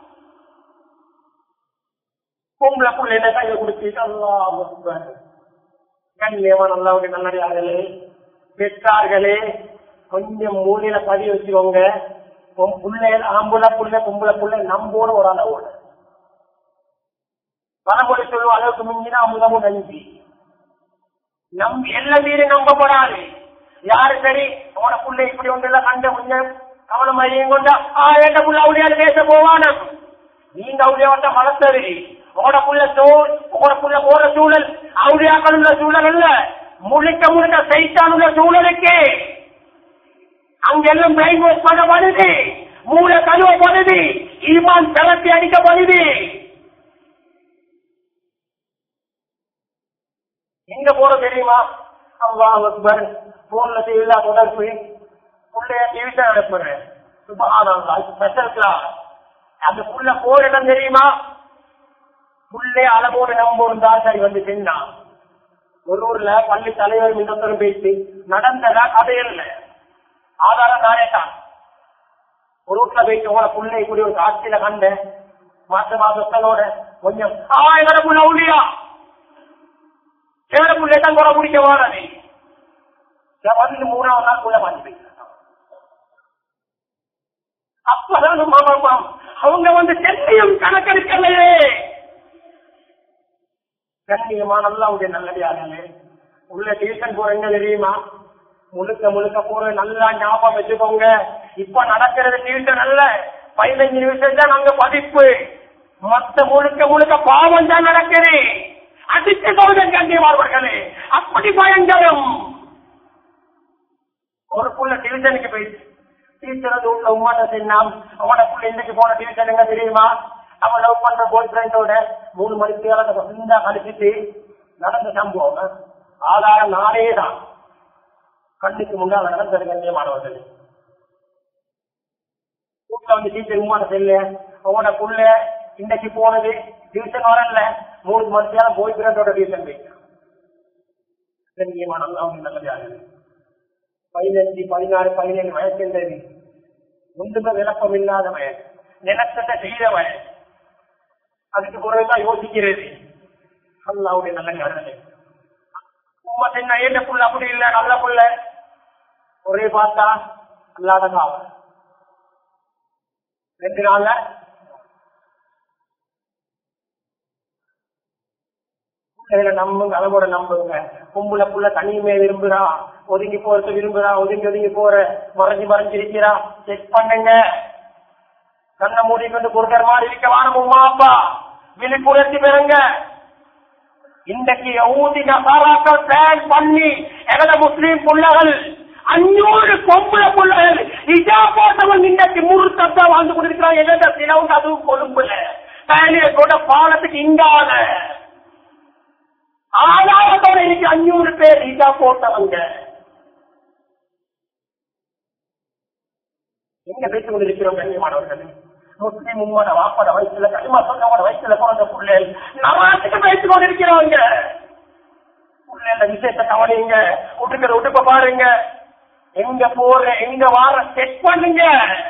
பொம்பளை புள்ள என்ன கையில குடிச்சிட்டு அல்லா கண்ணியமான அல்லாவுடைய நல்லடியார்களே பெற்றார்களே கொஞ்சம் மூலையில பதிவு வச்சுக்கோங்க உன் புள்ளை ஆம்புல புள்ள பொம்பளை புள்ள நம்போட ஒரு அளவோட பணமொழி சொல்லுவ அளவுக்கு மிஞ்சினா அமுதமும் நன்றி நம்பி எல்லாம் மீறி நம்பப்படாது யாரு சரி அவன புள்ள இப்படி ஒன்று கண்ட கொஞ்சம் கவனம் அறியும் கொண்டா ஆ எந்த புள்ள அவளியால் பேச போவான நீங்க அவளியா வந்த மலத்தரு உங்களோட புள்ள சூழ் உங்களோட புள்ள போற சூழல் அவளியாக்கள் உள்ள சூழல் அல்ல முழுக்க முழுக்க சைத்தான் உள்ள சூழலுக்கு அங்கெல்லாம் பிரைன் வாஷ் பண்ணப்படுது மூளை கழுவப்படுது ஈமான் தளர்த்தி அடிக்கப்படுது எங்க போற தெரியுமா அல்லாஹ் அக்பர் போன்ல செய்யலா தொடர்பு புள்ளைய டிவிஷன் அனுப்புறேன் சுபஹானல்லாஹ் ஸ்பெஷல் கிளாஸ் அந்த புள்ள போற இடம் தெரியுமா புள்ளை அளவோடு நம்ப இருந்தா சரி வந்து செஞ்சான் ஒரு ஊர்ல பள்ளி தலைவர் மின்னத்தரம் பேசி நடந்ததா கதையில்ல ஆதாரம் நானே தான் ஒரு வீட்டுல போயிட்டு உங்களோட புள்ளை இப்படி ஒரு காட்சியில கண்டேன் மாச மாசத்தோட கொஞ்சம் ஆ எங்கட புள்ள உள்ளியா எங்கட புள்ளை தான் குறை முடிக்க வாரது வந்து மூணாவது நாள் உள்ள மாட்டி போயிட்டாங்க அப்பதான் மாமா அவங்க வந்து சென்னையும் கணக்கெடுக்கலையே கண்ணியமா நல்லாவுடைய நல்லடியார்களே உள்ள டியூஷன் போறீங்க தெரியுமா முழுக்க முழுக்க போற நல்லா ஞாபகம் வச்சுக்கோங்க இப்ப நடக்கிறது டியூஷன் அல்ல பதினஞ்சு நிமிஷம் தான் நாங்க படிப்பு மொத்த முழுக்க முழுக்க பாவம் தான் நடக்குது அடித்து சோதன் கண்டியவார்களே அப்படி பயங்கரம் ஒரு புள்ள டியூஷனுக்கு போயிட்டு டீச்சர் வந்து உள்ள உமாட்ட சொன்னான் அவன புள்ள இன்னைக்கு போன டியூஷன் எங்க தெரியுமா அவன் லவ் பண்ற பாய் ஃப்ரெண்டோட மூணு மணிக்கு இந்த கழிச்சிட்டு நடந்த சம்பவம் ஆதாரம் நானே தான் கண்ணுக்கு முன்னால் நடந்தது கண்ணியமானவர்கள் வீட்டுல வந்து டீச்சர் உமாட்ட செல்ல அவனோட புள்ள இன்னைக்கு போனது டியூஷன் வரல மூணு மணிக்கு பாய் ஃப்ரெண்டோட டியூஷன் போயிட்டான் கண்ணியமான அவங்க நல்லதாக பதினஞ்சு பதினாறு பதினேழு வயசு என்றது ஒன்றுமே விளக்கம் இல்லாத வயசு நிலத்தத்தை செய்த வயசு அதுக்கு பிறகுதான் யோசிக்கிறது அல்லாவுடைய நல்ல ஞானமே உமா சின்ன ஏண்ட புள்ள அப்படி இல்ல நல்ல புள்ள ஒரே பார்த்தா அல்லாத காவல் ரெண்டு நாள்ல பிள்ளைகளை நம்புங்க அளவோட நம்புங்க கும்புல புள்ள தனியுமே விரும்புறா ஒதுங்கி போறது விரும்புறா ஒதுங்கி ஒதுங்கி போற மறைஞ்சு மறைஞ்சிருக்கிறா செக் பண்ணுங்க கண்ணை மூடிக்கொண்டு கொடுக்கற மாதிரி இருக்க வானம் உமா அப்பா விழிப்புணர்ச்சி பெறுங்க இன்றைக்கு ஊதி நசாராக்கள் பிளான் பண்ணி எங்கட முஸ்லீம் புள்ளகள் அஞ்சூறு பொம்புல புள்ளகள் இதா போட்டவன் இன்றைக்கு முறுத்தத்தா வாழ்ந்து கொண்டிருக்கிறான் எங்கட சிலவுக்கு அதுவும் கொழும்புல பேலிய கூட பாலத்துக்கு இங்கால ஆதாரத்தோட இன்னைக்கு அஞ்சூறு பேர் இதா போட்டவங்க எங்க பேசிக் கொண்டிருக்கிறோம் கண்ணியமானவர்கள் முஸ்லீம் உம்மோட வாப்பட வயசுல களிமா சொன்னவோட வயசுல பிறந்த பிள்ளைகள் நவாத்துக்கு பேசிக் கொண்டிருக்கிறவங்க பிள்ளைகள விஷயத்தை கவனிங்க விட்டுக்கிற விட்டுப்ப பாருங்க எங்க போற எங்க வார செக் பண்ணுங்க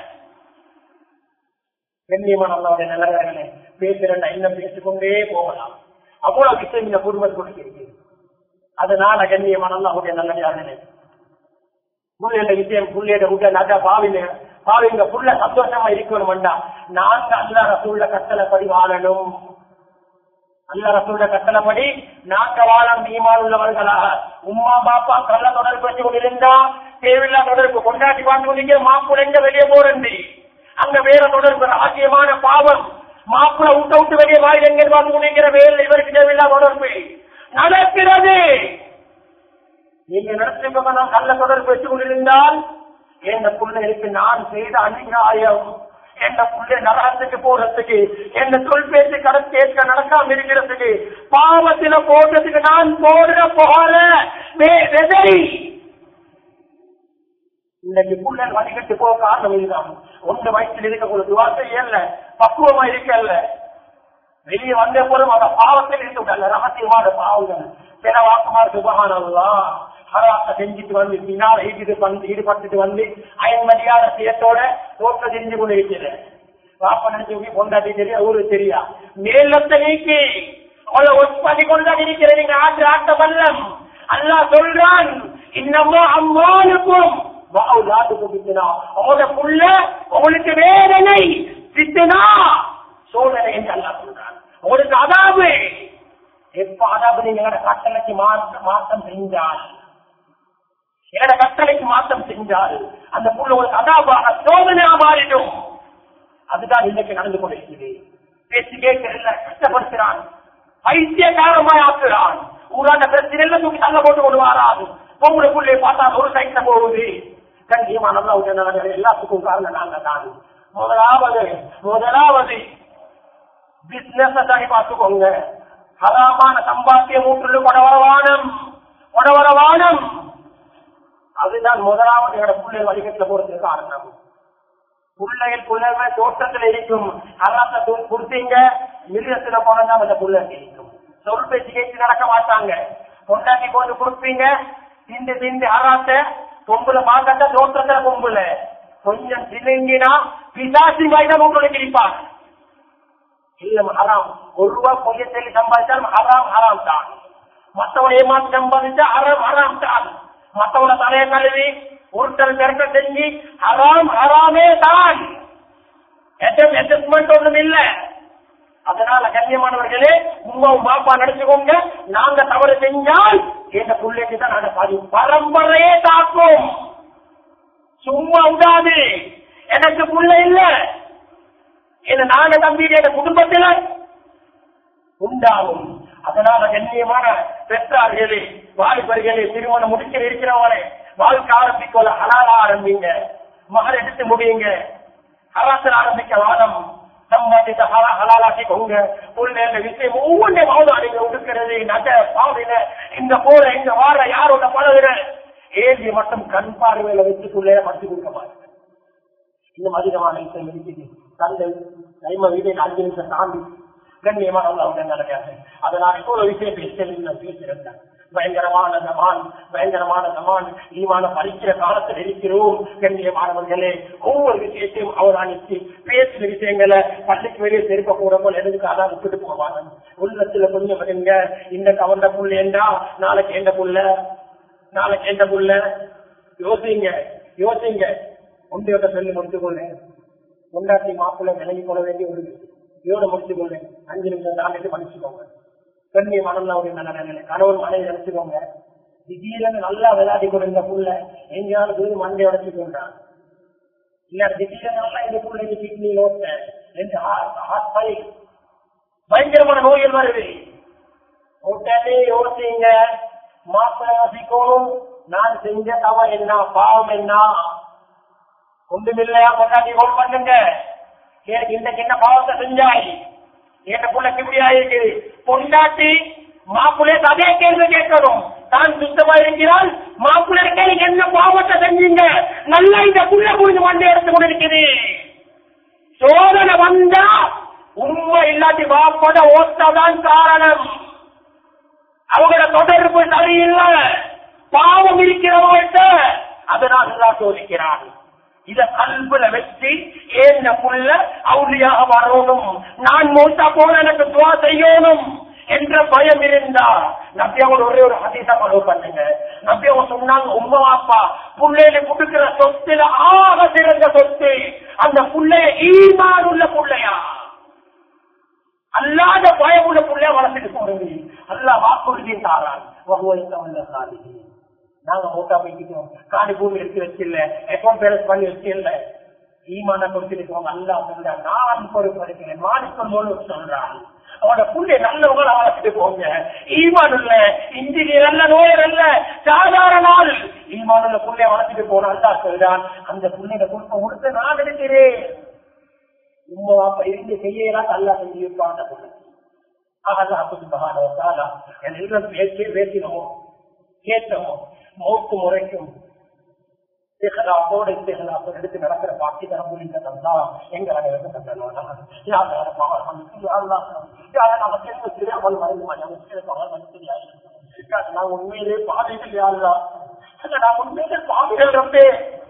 கண்ணியமான அல்லாவுடைய நிலவரங்களே பேசுறேன் இன்னும் பேசிக்கொண்டே போகலாம் அவ்வளவு விஷயம் இந்த குடும்பம் கொடுக்கிறது அதனால கண்ணியமான அல்லாவுடைய நல்லதாகனே புள்ளையோட விஷயம் புள்ளையோட விட்ட நட பாவில பாவிங்க புள்ள சந்தோஷமா இருக்கணும்டா நாங்க அல்லா ரசூல்ல கட்டளைப்படி வாழணும் அல்லா ரசூல்ல கட்டளைப்படி நாங்க வாழம் ஈமான் உள்ளவர்களாக உம்மா பாப்பா கள்ள தொடர்பு வச்சு கொண்டிருந்தா தேவையில்லா தொடர்பு கொண்டாட்டி பார்த்து கொண்டீங்க மாப்பிள்ளைங்க வெளியே போறேன் அங்க வேற தொடர்பு ராஜ்யமான பாவம் மாப்பிள்ள விட்ட விட்டு வெளியே வாயில் எங்க பார்த்து கொண்டிருக்கிற வேலை இவருக்கு தேவையில்லா தொடர்பு நடக்கிறது நீங்க நடத்திருக்க நான் நல்ல தொடர்பு வச்சு கொண்டிருந்தால் எந்த பிள்ளைகளுக்கு நான் செய்த அநியாயம் எந்த பிள்ளை நரகத்துக்கு போறதுக்கு எந்த சொல் பேச்சு கட கேட்க நடக்காம இருக்கிறதுக்கு பாவத்தில போடுறதுக்கு நான் போடுற போல விதை இன்னைக்கு புள்ளல் வடிகட்டு போக காரணம் இதுதான் ஒன்று வயசில் இருக்கக்கூடிய துவாசை இல்ல பக்குவமா இருக்கல்ல வெளியே வந்த போதும் அந்த பாவத்தில் இருந்து விடல ரகசியமான பாவங்கள் சில வாக்குமார் சுபகானல்லா ஹராத்த செஞ்சுட்டு வந்து பின்னால் ஈடுபட்டு வந்து ஈடுபட்டுட்டு வந்து அயன்மதியான சுயத்தோட தோற்ற தெரிஞ்சு கொண்டு இருக்கிறேன் வாப்ப நினைச்சு கொண்டாட்டி தெரியா ஊரு தெரியா மேலத்தை நீக்கி அவளை ஒர்க் பண்ணி கொண்டாடி இருக்கிறேன் நீங்க ஆட்டு ஆட்ட வல்லம் அல்லா சொல்றான் இன்னமோ அம்மானுக்கும் புள்ள உங்களுக்கு வேதனை சித்தனா சோதனை என்று அல்லா சொல்றான் உங்களுக்கு அதாவு எப்ப அதாவது நீங்க கட்டளைக்கு மாற்றம் செஞ்சால் என்னோட கட்டளைக்கு மாற்றம் செஞ்சால் அந்த புள்ள உங்களுக்கு அதாவாக சோதனையா மாறிடும் அதுதான் இன்னைக்கு நடந்து கொண்டிருக்கிறது பேசி கேட்கல கஷ்டப்படுத்துறான் பைத்தியகாரமாய் ஆக்குறான் ஊரான பிரச்சனையில தூக்கி தள்ள போட்டு கொண்டு வராது பொங்கலை புள்ளைய பார்த்தா ஒரு சைக்கிள போகுது கண்டியமா நல்லா உடனே எல்லாத்துக்கும் காரணம் நாங்க தான் முதலாவது முதலாவது பிசினஸ் தானே பார்த்துக்கோங்க ஹராமான சம்பாத்திய மூன்று கொடவரவானம் கொடவரவானம் அதுதான் முதலாவது எங்களோட பிள்ளை வழிகட்டில போறதுக்கு காரணம் பிள்ளைகள் பிள்ளைங்க தோட்டத்துல இருக்கும் ஹராத்த கொடுத்தீங்க மிருகத்துல போனா அந்த பிள்ளை இருக்கும் சொல் பேச்சு கேட்டு நடக்க மாட்டாங்க கொண்டாட்டி கொண்டு கொடுப்பீங்க திண்டு திண்டு ஹராத்த கொம்புல பார்க்காத தோட்டத்துல கொம்புல கொஞ்சம் சிலுங்கினா பிசாசி வாய்தான் உங்களுக்கு இருப்பாங்க இல்ல ஹராம் ஒரு ரூபா பொய்ய சொல்லி சம்பாதிச்சாலும் ஹராம் ஹராம் தான் மற்றவன் ஏமாத்தி சம்பாதிச்சா ஹராம் ஹராம் தான் மத்தவன தலைய கழுவி ஒருத்தர் திறக்க செஞ்சு ஹராம் ஹராமே தான் அட்ஜஸ்ட்மெண்ட் ஒண்ணும் இல்ல அதனால கண்ணியமானவர்களே உமாவும் பாப்பா நடிச்சுக்கோங்க நாங்க தவறு செஞ்சால் எங்க பிள்ளைக்கு தான் நாங்க பாதி பரம்பரையே தாக்கும் சும்மா விடாது எனக்கு புள்ள இல்ல என்ன நாங்க தம்பி எங்க குடும்பத்தில உண்டாகும் அதனால கண்ணியமான பெற்றார்களே வாலிபர்களே திருமணம் முடிக்க இருக்கிறவங்களே வாழ்க்கை ஆரம்பிக்கல ஹலாலா ஆரம்பிங்க மகள் எடுத்து முடியுங்க ஹராசல் ஆரம்பிக்க வாதம் சம்பாதித்த ஹலா ஹலாலாக்கிக்கோங்க உள்ள இந்த விஷயம் ஒவ்வொன்றையும் வாதம் நீங்க உடுக்கிறது நகை பாவில இந்த போற இந்த வார யாரோட பழகுற ஏந்தி மட்டும் கண் பார்வையில வச்சுக்குள்ளே மட்டு கொடுக்க மாட்டேன் இன்னும் அதிகமான விஷயம் இருக்குது தந்தை கைம வீட்டில் அஞ்சு நிமிஷம் தாண்டி கண்ணியமான அவங்க நடக்காது அதனால இப்போ ஒரு விஷயம் பேச பேசியிருந்தேன் பயங்கரமான ஜமான் பயங்கரமான ஜமான் ஈமான பறிக்கிற காலத்தில் இருக்கிறோம் கண்ணியமானவர்களே ஒவ்வொரு விஷயத்தையும் அவதானித்து பேசுற விஷயங்களை பள்ளிக்கு வெளியே திருப்ப கூட போல எதுக்கு அதான் விட்டுட்டு போவாங்க உள்ளத்துல கொஞ்சம் விடுங்க இந்த கவர்ந்த புள்ள என்றா நாளைக்கு எந்த புள்ள நாளைக்கு எந்த புள்ள யோசிங்க யோசிங்க உண்டையோட சொல்லி முடித்துக் கொள்ளேன் முன்னாடி மாப்பிள்ளை விலகி கொள்ள வேண்டிய ஒரு இதோட முடித்துக் கொள்ளேன் அஞ்சு நிமிஷம் தாண்டிட்டு மன்னிச்சுக்கோங்க பெண்ணிய மனம்ல ஒரு நல்ல நிலை கணவன் மனைவி நினைச்சுக்கோங்க திடீர்னு நல்லா விளையாடி கொண்டிருந்த புள்ள எங்கேயாவது வீடு மண்டை உடச்சு கொண்டான் இல்ல திடீர்னு நல்லா இந்த புள்ள கிட்னி ஓட்ட ரெண்டு ஹாஸ்பைல் பயங்கரமான நோய்கள் வருது உடனே யோசிங்க மாப்பிள்ளை வசிக்கணும் நான் செஞ்ச தவறு என்ன பாவம் என்ன ஒன்றுமில்லையா கொண்டாட்டி ஓட் பண்ணுங்க எனக்கு இன்றைக்கு என்ன பாவத்தை செஞ்சாய் என் புள்ளக்கு இப்படி ஆயிருக்கு பொண்டாட்டி மாப்பிள்ளைக்கு அதே கேள்வி கேட்கணும் தான் சுத்தமா இருக்கிறால் மாப்பிள்ளைக்கு என்ன பாவத்தை செஞ்சீங்க நல்லா இந்த புள்ள புரிஞ்சு வண்டி எடுத்து கொண்டிருக்குது சோதனை வந்தா உண்மை இல்லாட்டி வாப்பட ஓட்டதான் காரணம் அவங்களோட தொடர்பு சரியில்லை பாவம் இருக்கிறவங்கள்ட்ட அதனால் எல்லாம் சோதிக்கிறான் இத கல்புல வச்சு ஏந்த புள்ள அவுளியாக வரணும் நான் மூத்தா போன எனக்கு துவா செய்யணும் என்ற பயம் இருந்தா நம்பி அவங்க ஒரே ஒரு ஹதீசா ஃபாலோ பண்ணுங்க நம்பி அவங்க சொன்னாங்க உமா அப்பா புள்ளையில கொடுக்கிற சொத்துல ஆக சிறந்த சொத்து அந்த புள்ளைய ஈமான் உள்ள புள்ளையா அல்லாத பயம் உள்ள புள்ளைய வளர்த்துட்டு போறது அல்லா வாக்குறுதியும் தாரான் வகுவந்த சாதி நாங்க மூட்டா போய்க்கிட்டோம் காணி பூமி எடுத்து வச்சில்ல அக்கௌண்ட் பேலன்ஸ் பண்ணி வச்சில்ல ஈமான கொடுத்துருக்கோம் அல்லா சொல்ற நான் பொறுப்பெடுக்கிறேன் மாணிக்கம் போல சொல்றான் அவனோட புள்ளை நல்லவங்களை வளர்த்துட்டு போங்க ஈமான் இல்ல இன்ஜினியர் அல்ல நோயர் அல்ல சாதாரண நாள் ஈமான் உள்ள புள்ளைய வளர்த்துட்டு போன அல்லா சொல்றான் அந்த புள்ளைய கொடுக்க கொடுத்து நான் எடுக்கிறேன் உங்க அப்ப இருந்து செய்யலாம் அல்லா செஞ்சு வைப்பான் அந்த புள்ளை அல்லா சுபஹானஹு என் எல்லாம் பேசி பேசினோமோ கேட்டோமோ மௌத்து முறைக்கும் இஹ்லாஸோடு இஸ்திஹ்லாஸோடு எடுத்து நடக்கிற பாக்கி தர முடிந்த தந்தா எங்க அனைவருக்கும் தந்தனோடா யா அல்லாஹ் பாவம் மன்னிச்சு யா அல்லாஹ் யா அல்லாஹ் நமக்கு என்ன தெரியாமல் மறைந்து நமக்கு பாவம் மன்னிச்சு நான் உண்மையிலே பாவிகள் யா அல்லாஹ் நான் உண்மையிலே பாவிகள் ரப்பே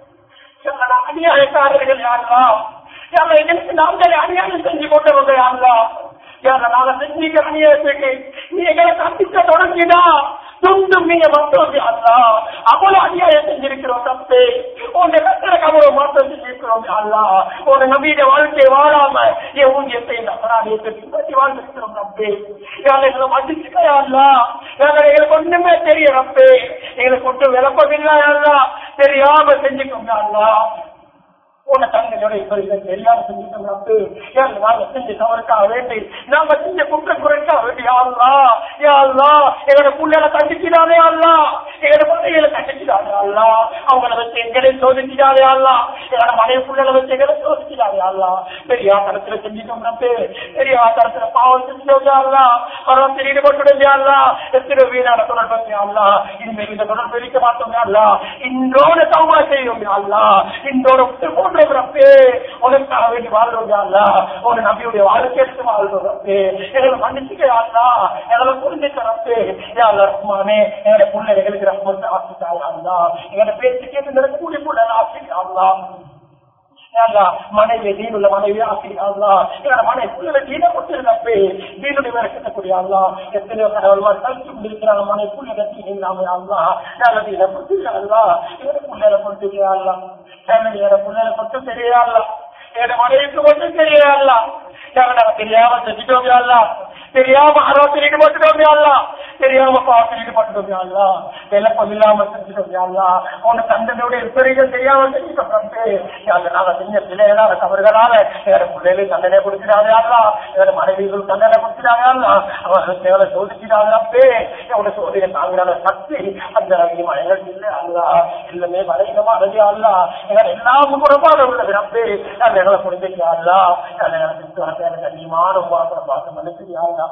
நான் அநியாயக்காரர்கள் யா அல்லாஹ் யா அல்லாஹ் எனக்கு நாங்களே அநியாயம் செஞ்சு கொண்டவங்க யா அல்லாஹ் யா அல்லாஹ் நாங்க செஞ்சுக்க அநியாயத்துக்கு நீ எங்களை கண்டிக்க தொடங்கினா சொந்தம் நீங்க மட்டும் அல்லா அவ்வளவு அநியாயம் செஞ்சிருக்கிறோம் தப்பு உன்னை கத்திர கவலை மாற்றம் செஞ்சிருக்கிறோம் அல்லா உன் நம்பிய வாழ்க்கையை வாழாம என் ஊழியத்தை நம்பராடியத்தை பின்பற்றி வாழ்ந்திருக்கிறோம் தப்பு எங்களை மன்னிச்சுக்கையா அல்லா எங்களுக்கு ஒண்ணுமே தெரிய ரப்பு எங்களுக்கு ஒன்றும் விளப்பமில்லை அல்லா தெரியாம செஞ்சுக்கோங்க அல்லா உன தங்களோட இப்ப தெரியாம செஞ்சுட்டோம் நாங்க செஞ்ச தவறுக்காக வேண்டி நாங்க செஞ்ச குற்ற குறைக்காக வேண்டி யாருலா யாருலா எங்களோட புள்ளைகளை கண்டிக்கிறாரே அல்லா எங்களோட பிள்ளைகளை கண்டிக்கிறாரே அல்லா அவங்கள வச்சு எங்களை சோதிக்கிறாரே அல்லா எங்களோட மனைவி புள்ளைகளை வச்சு எங்களை சோதிக்கிறாரே அல்லா பெரிய தரத்துல செஞ்சுட்டோம் நம்பு பெரிய தரத்துல பாவம் செஞ்சோம் அல்லா பரவத்தில் ஈடுபட்டு அல்லா எத்தனை வீணான தொடர்பு அல்லா இனிமேல் இந்த தொடர்பு இருக்க மாட்டோம் அல்லா இன்றோட சௌமா செய்யும் அல்லா இன்றோட விட்டு போன்றே உனக்காக வேண்டி வாழ்றோம் அல்லா ஒரு நபியுடைய வாழ்க்கை எடுத்து வாழ்றோம் ரப்பே எங்களை மன்னிச்சுக்க அல்லா எங்களை புரிஞ்சுக்க ரப்பே யாழ்லா ரஹ்மானே எங்களை பிள்ளைகளுக்கு ரஹ்மத்தை ஆசிட்டாங்க அல்லா எங்களை பேச்சு கேட்டு நடக்கக்கூடிய புள்ள ஆசிட்டா அல்லா மனைவி தீனுள்ள மனைவி ஆசிரியர் எங்களோட மனைவி புள்ள தீன கொடுத்திருந்தப்பே தீனுடைய விளக்கத்தை இருக்கக்கூடிய அல்லா எத்தனையோ கடவுள்மார் கழிச்சு கொண்டிருக்கிறாங்க மனை புள்ள கட்டி இல்லாம அல்லா நல்லது இதை பொறுத்து அல்லா இவரை புள்ளையில பொறுத்து அல்லா ஃபேமிலியோட புள்ளையில பொறுத்து தெரியாதா என் மனைவிக்கு மட்டும் தெரியாதா நாங்க தெரியாம செஞ்சுட்டோம் அல்லா தெரியாம அறுபத்தி ஈடுபட்டுட்டோம் அல்லா தெரியாம பாவத்தில் ஈடுபட்டுட்டோம் அல்லா விளக்கம் இல்லாம செஞ்சுட்டோம் அல்லா உன தந்தனுடைய விபரீதம் தெரியாம செஞ்சுட்டோம் அந்த நாங்க செஞ்ச பிள்ளைகளால தவறுகளால வேற பிள்ளைகளுக்கு தண்டனை கொடுக்கிறாங்க அல்லா வேற மனைவிகள் தண்டனை கொடுக்கிறாங்க அல்லா அவர்கள் தேவை சோதிக்கிறாங்க அப்பே அவனை சோதனை தாங்கிறாங்க சக்தி அந்த மழைகள் இல்லை அல்லா எல்லாமே மறைக்கமா அழகே அல்லா எங்களை எல்லாம் குறைபாடு உள்ளது அப்பே அந்த எங்களை புரிஞ்சுக்கியா அல்லா எனக்கு கண்ணியமான உபாசனம் பார்த்து மனுஷியா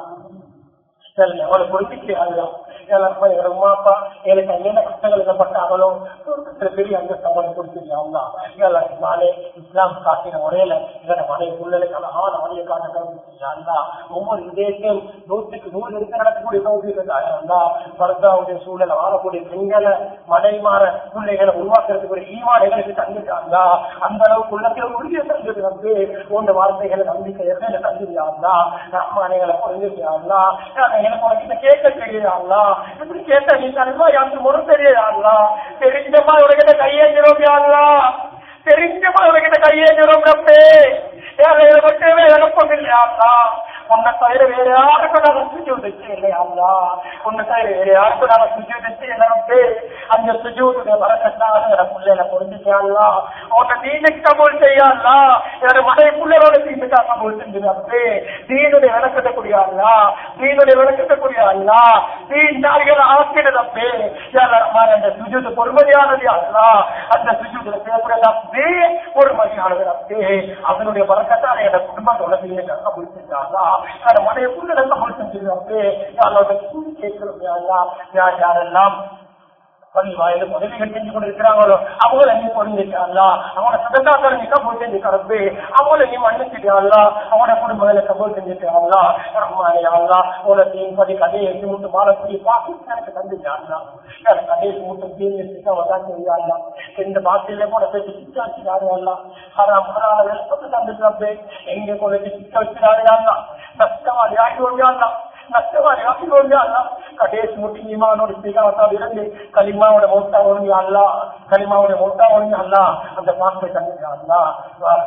எவ்வளவு பொறுப்பிக்கிறாங்களோ எங்க அம்மா அப்பா எனக்கு என்ன கஷ்டங்கள் என்னப்பட்டாங்களோ ஒரு பெரிய அந்த சவாலை கொடுத்துருக்காங்க எல்லாரும் நாளே இஸ்லாம் காட்டின முறையில எங்களோட மனை சூழலுக்கு அழகான மனையை காட்ட கருவிச்சிருக்காங்க ஒவ்வொரு இதயத்தையும் நூற்றுக்கு நூறு இருக்க நடக்கக்கூடிய கௌசியிருந்தா பர்தாவுடைய சூழல் வாழக்கூடிய பெண்களை மனைமாற பிள்ளைகளை உருவாக்குறதுக்கு ஒரு ஈமான் எங்களுக்கு தந்துட்டாங்க அந்த அளவுக்கு உள்ளத்தில் உறுதியை தந்தது வந்து உங்க வார்த்தைகளை நம்பிக்கை எங்களை தந்துருக்காங்களா ரஹ்மானைகளை புரிஞ்சுருக்காங்களா எனக்கு உனக்கு கேட்க தெரியாங்களா இப்படி கேட்ட நீ தனிமா எனக்கு முறை தெரியாங்களா தெரிஞ்சமா உனக்கிட்ட கையேஞ்சிரும் யாருலா தெரிஞ்சமா உனக்கிட்ட கையேஞ்சிரும் நம்பே ஏழையில மட்டுமே இழப்பம் இல்லையாங்களா உன்னை தவிர வேற யாருக்கும் நாங்கள் சுஜூது இல்லையாங்களா உன்னை தவிர வேற யாருக்கும் நாங்கள் சுஜூது இல்லைன்னு அந்த சுஜூதுடைய வரக்கட்டாக பிள்ளைகளை புரிஞ்சுக்கலாம் உன்னை தீனுக்கு கபூல் செய்யாங்களா என்னோட மனை பிள்ளைகளோட தீனுக்கா கபூல் செஞ்சுருப்பே தீனுடைய விளக்கத்தை கூடியாங்களா தீனுடைய விளக்கத்தை கூடியாங்களா தீன் நாளிகள் ஆக்கிடப்பே அந்த சுஜூது பொறுமதியானது அல்லா அந்த சுஜூதுல செய்யக்கூடிய அப்பே பொறுமதியானது அப்பே அதனுடைய வரக்கத்தான என் குடும்பத்தோட தீனுக்கு கபூல் செஞ்சாங்களா அந்த மனையை புள்ள கபூல் செஞ்சிருப்பே யாரோட கூலி கேட்கிறோம் யார் யாரெல்லாம் பள்ளி வாயிலும் உதவிகள் செஞ்சு கொண்டிருக்கிறாங்களோ அவங்கள நீ பொருந்திருக்காங்களா அவங்களோட சதந்தாக்களை நீ கபூல் செஞ்சுக்கிறது அவங்கள நீ மன்னிச்சிட்டாங்களா அவங்களோட குடும்பங்களை கபூல் செஞ்சுட்டாங்களா ரஹ்மானியாங்களா உன தீன்படி கதையை எட்டு மூட்டு மாறக்கூடிய பாகிஸ்தானுக்கு தந்துட்டாங்களா கதையை மூட்டு தீர்வு வதான் செய்யாங்களா இந்த பாட்டில கூட போய் சிக்காச்சுக்காருங்களா ஹராம் ஹரான வெப்பத்தை தந்துட்டு எங்க கூட சிக்க வச்சுக்காருங்களா நஷ்டவாதி ஆகி வருவாங்களா நஷ்டவாதி ஆகி வருவாங்களா கடைசி முட்டி ஈமானோட ஸ்ரீகாவத்தால் இருந்து கலிமாவோட மௌத்தா ஒழுங்கி அல்லா கலிமாவோட மௌத்தா ஒழுங்கி அல்லா அந்த பாட்டை தந்துட்டாங்களா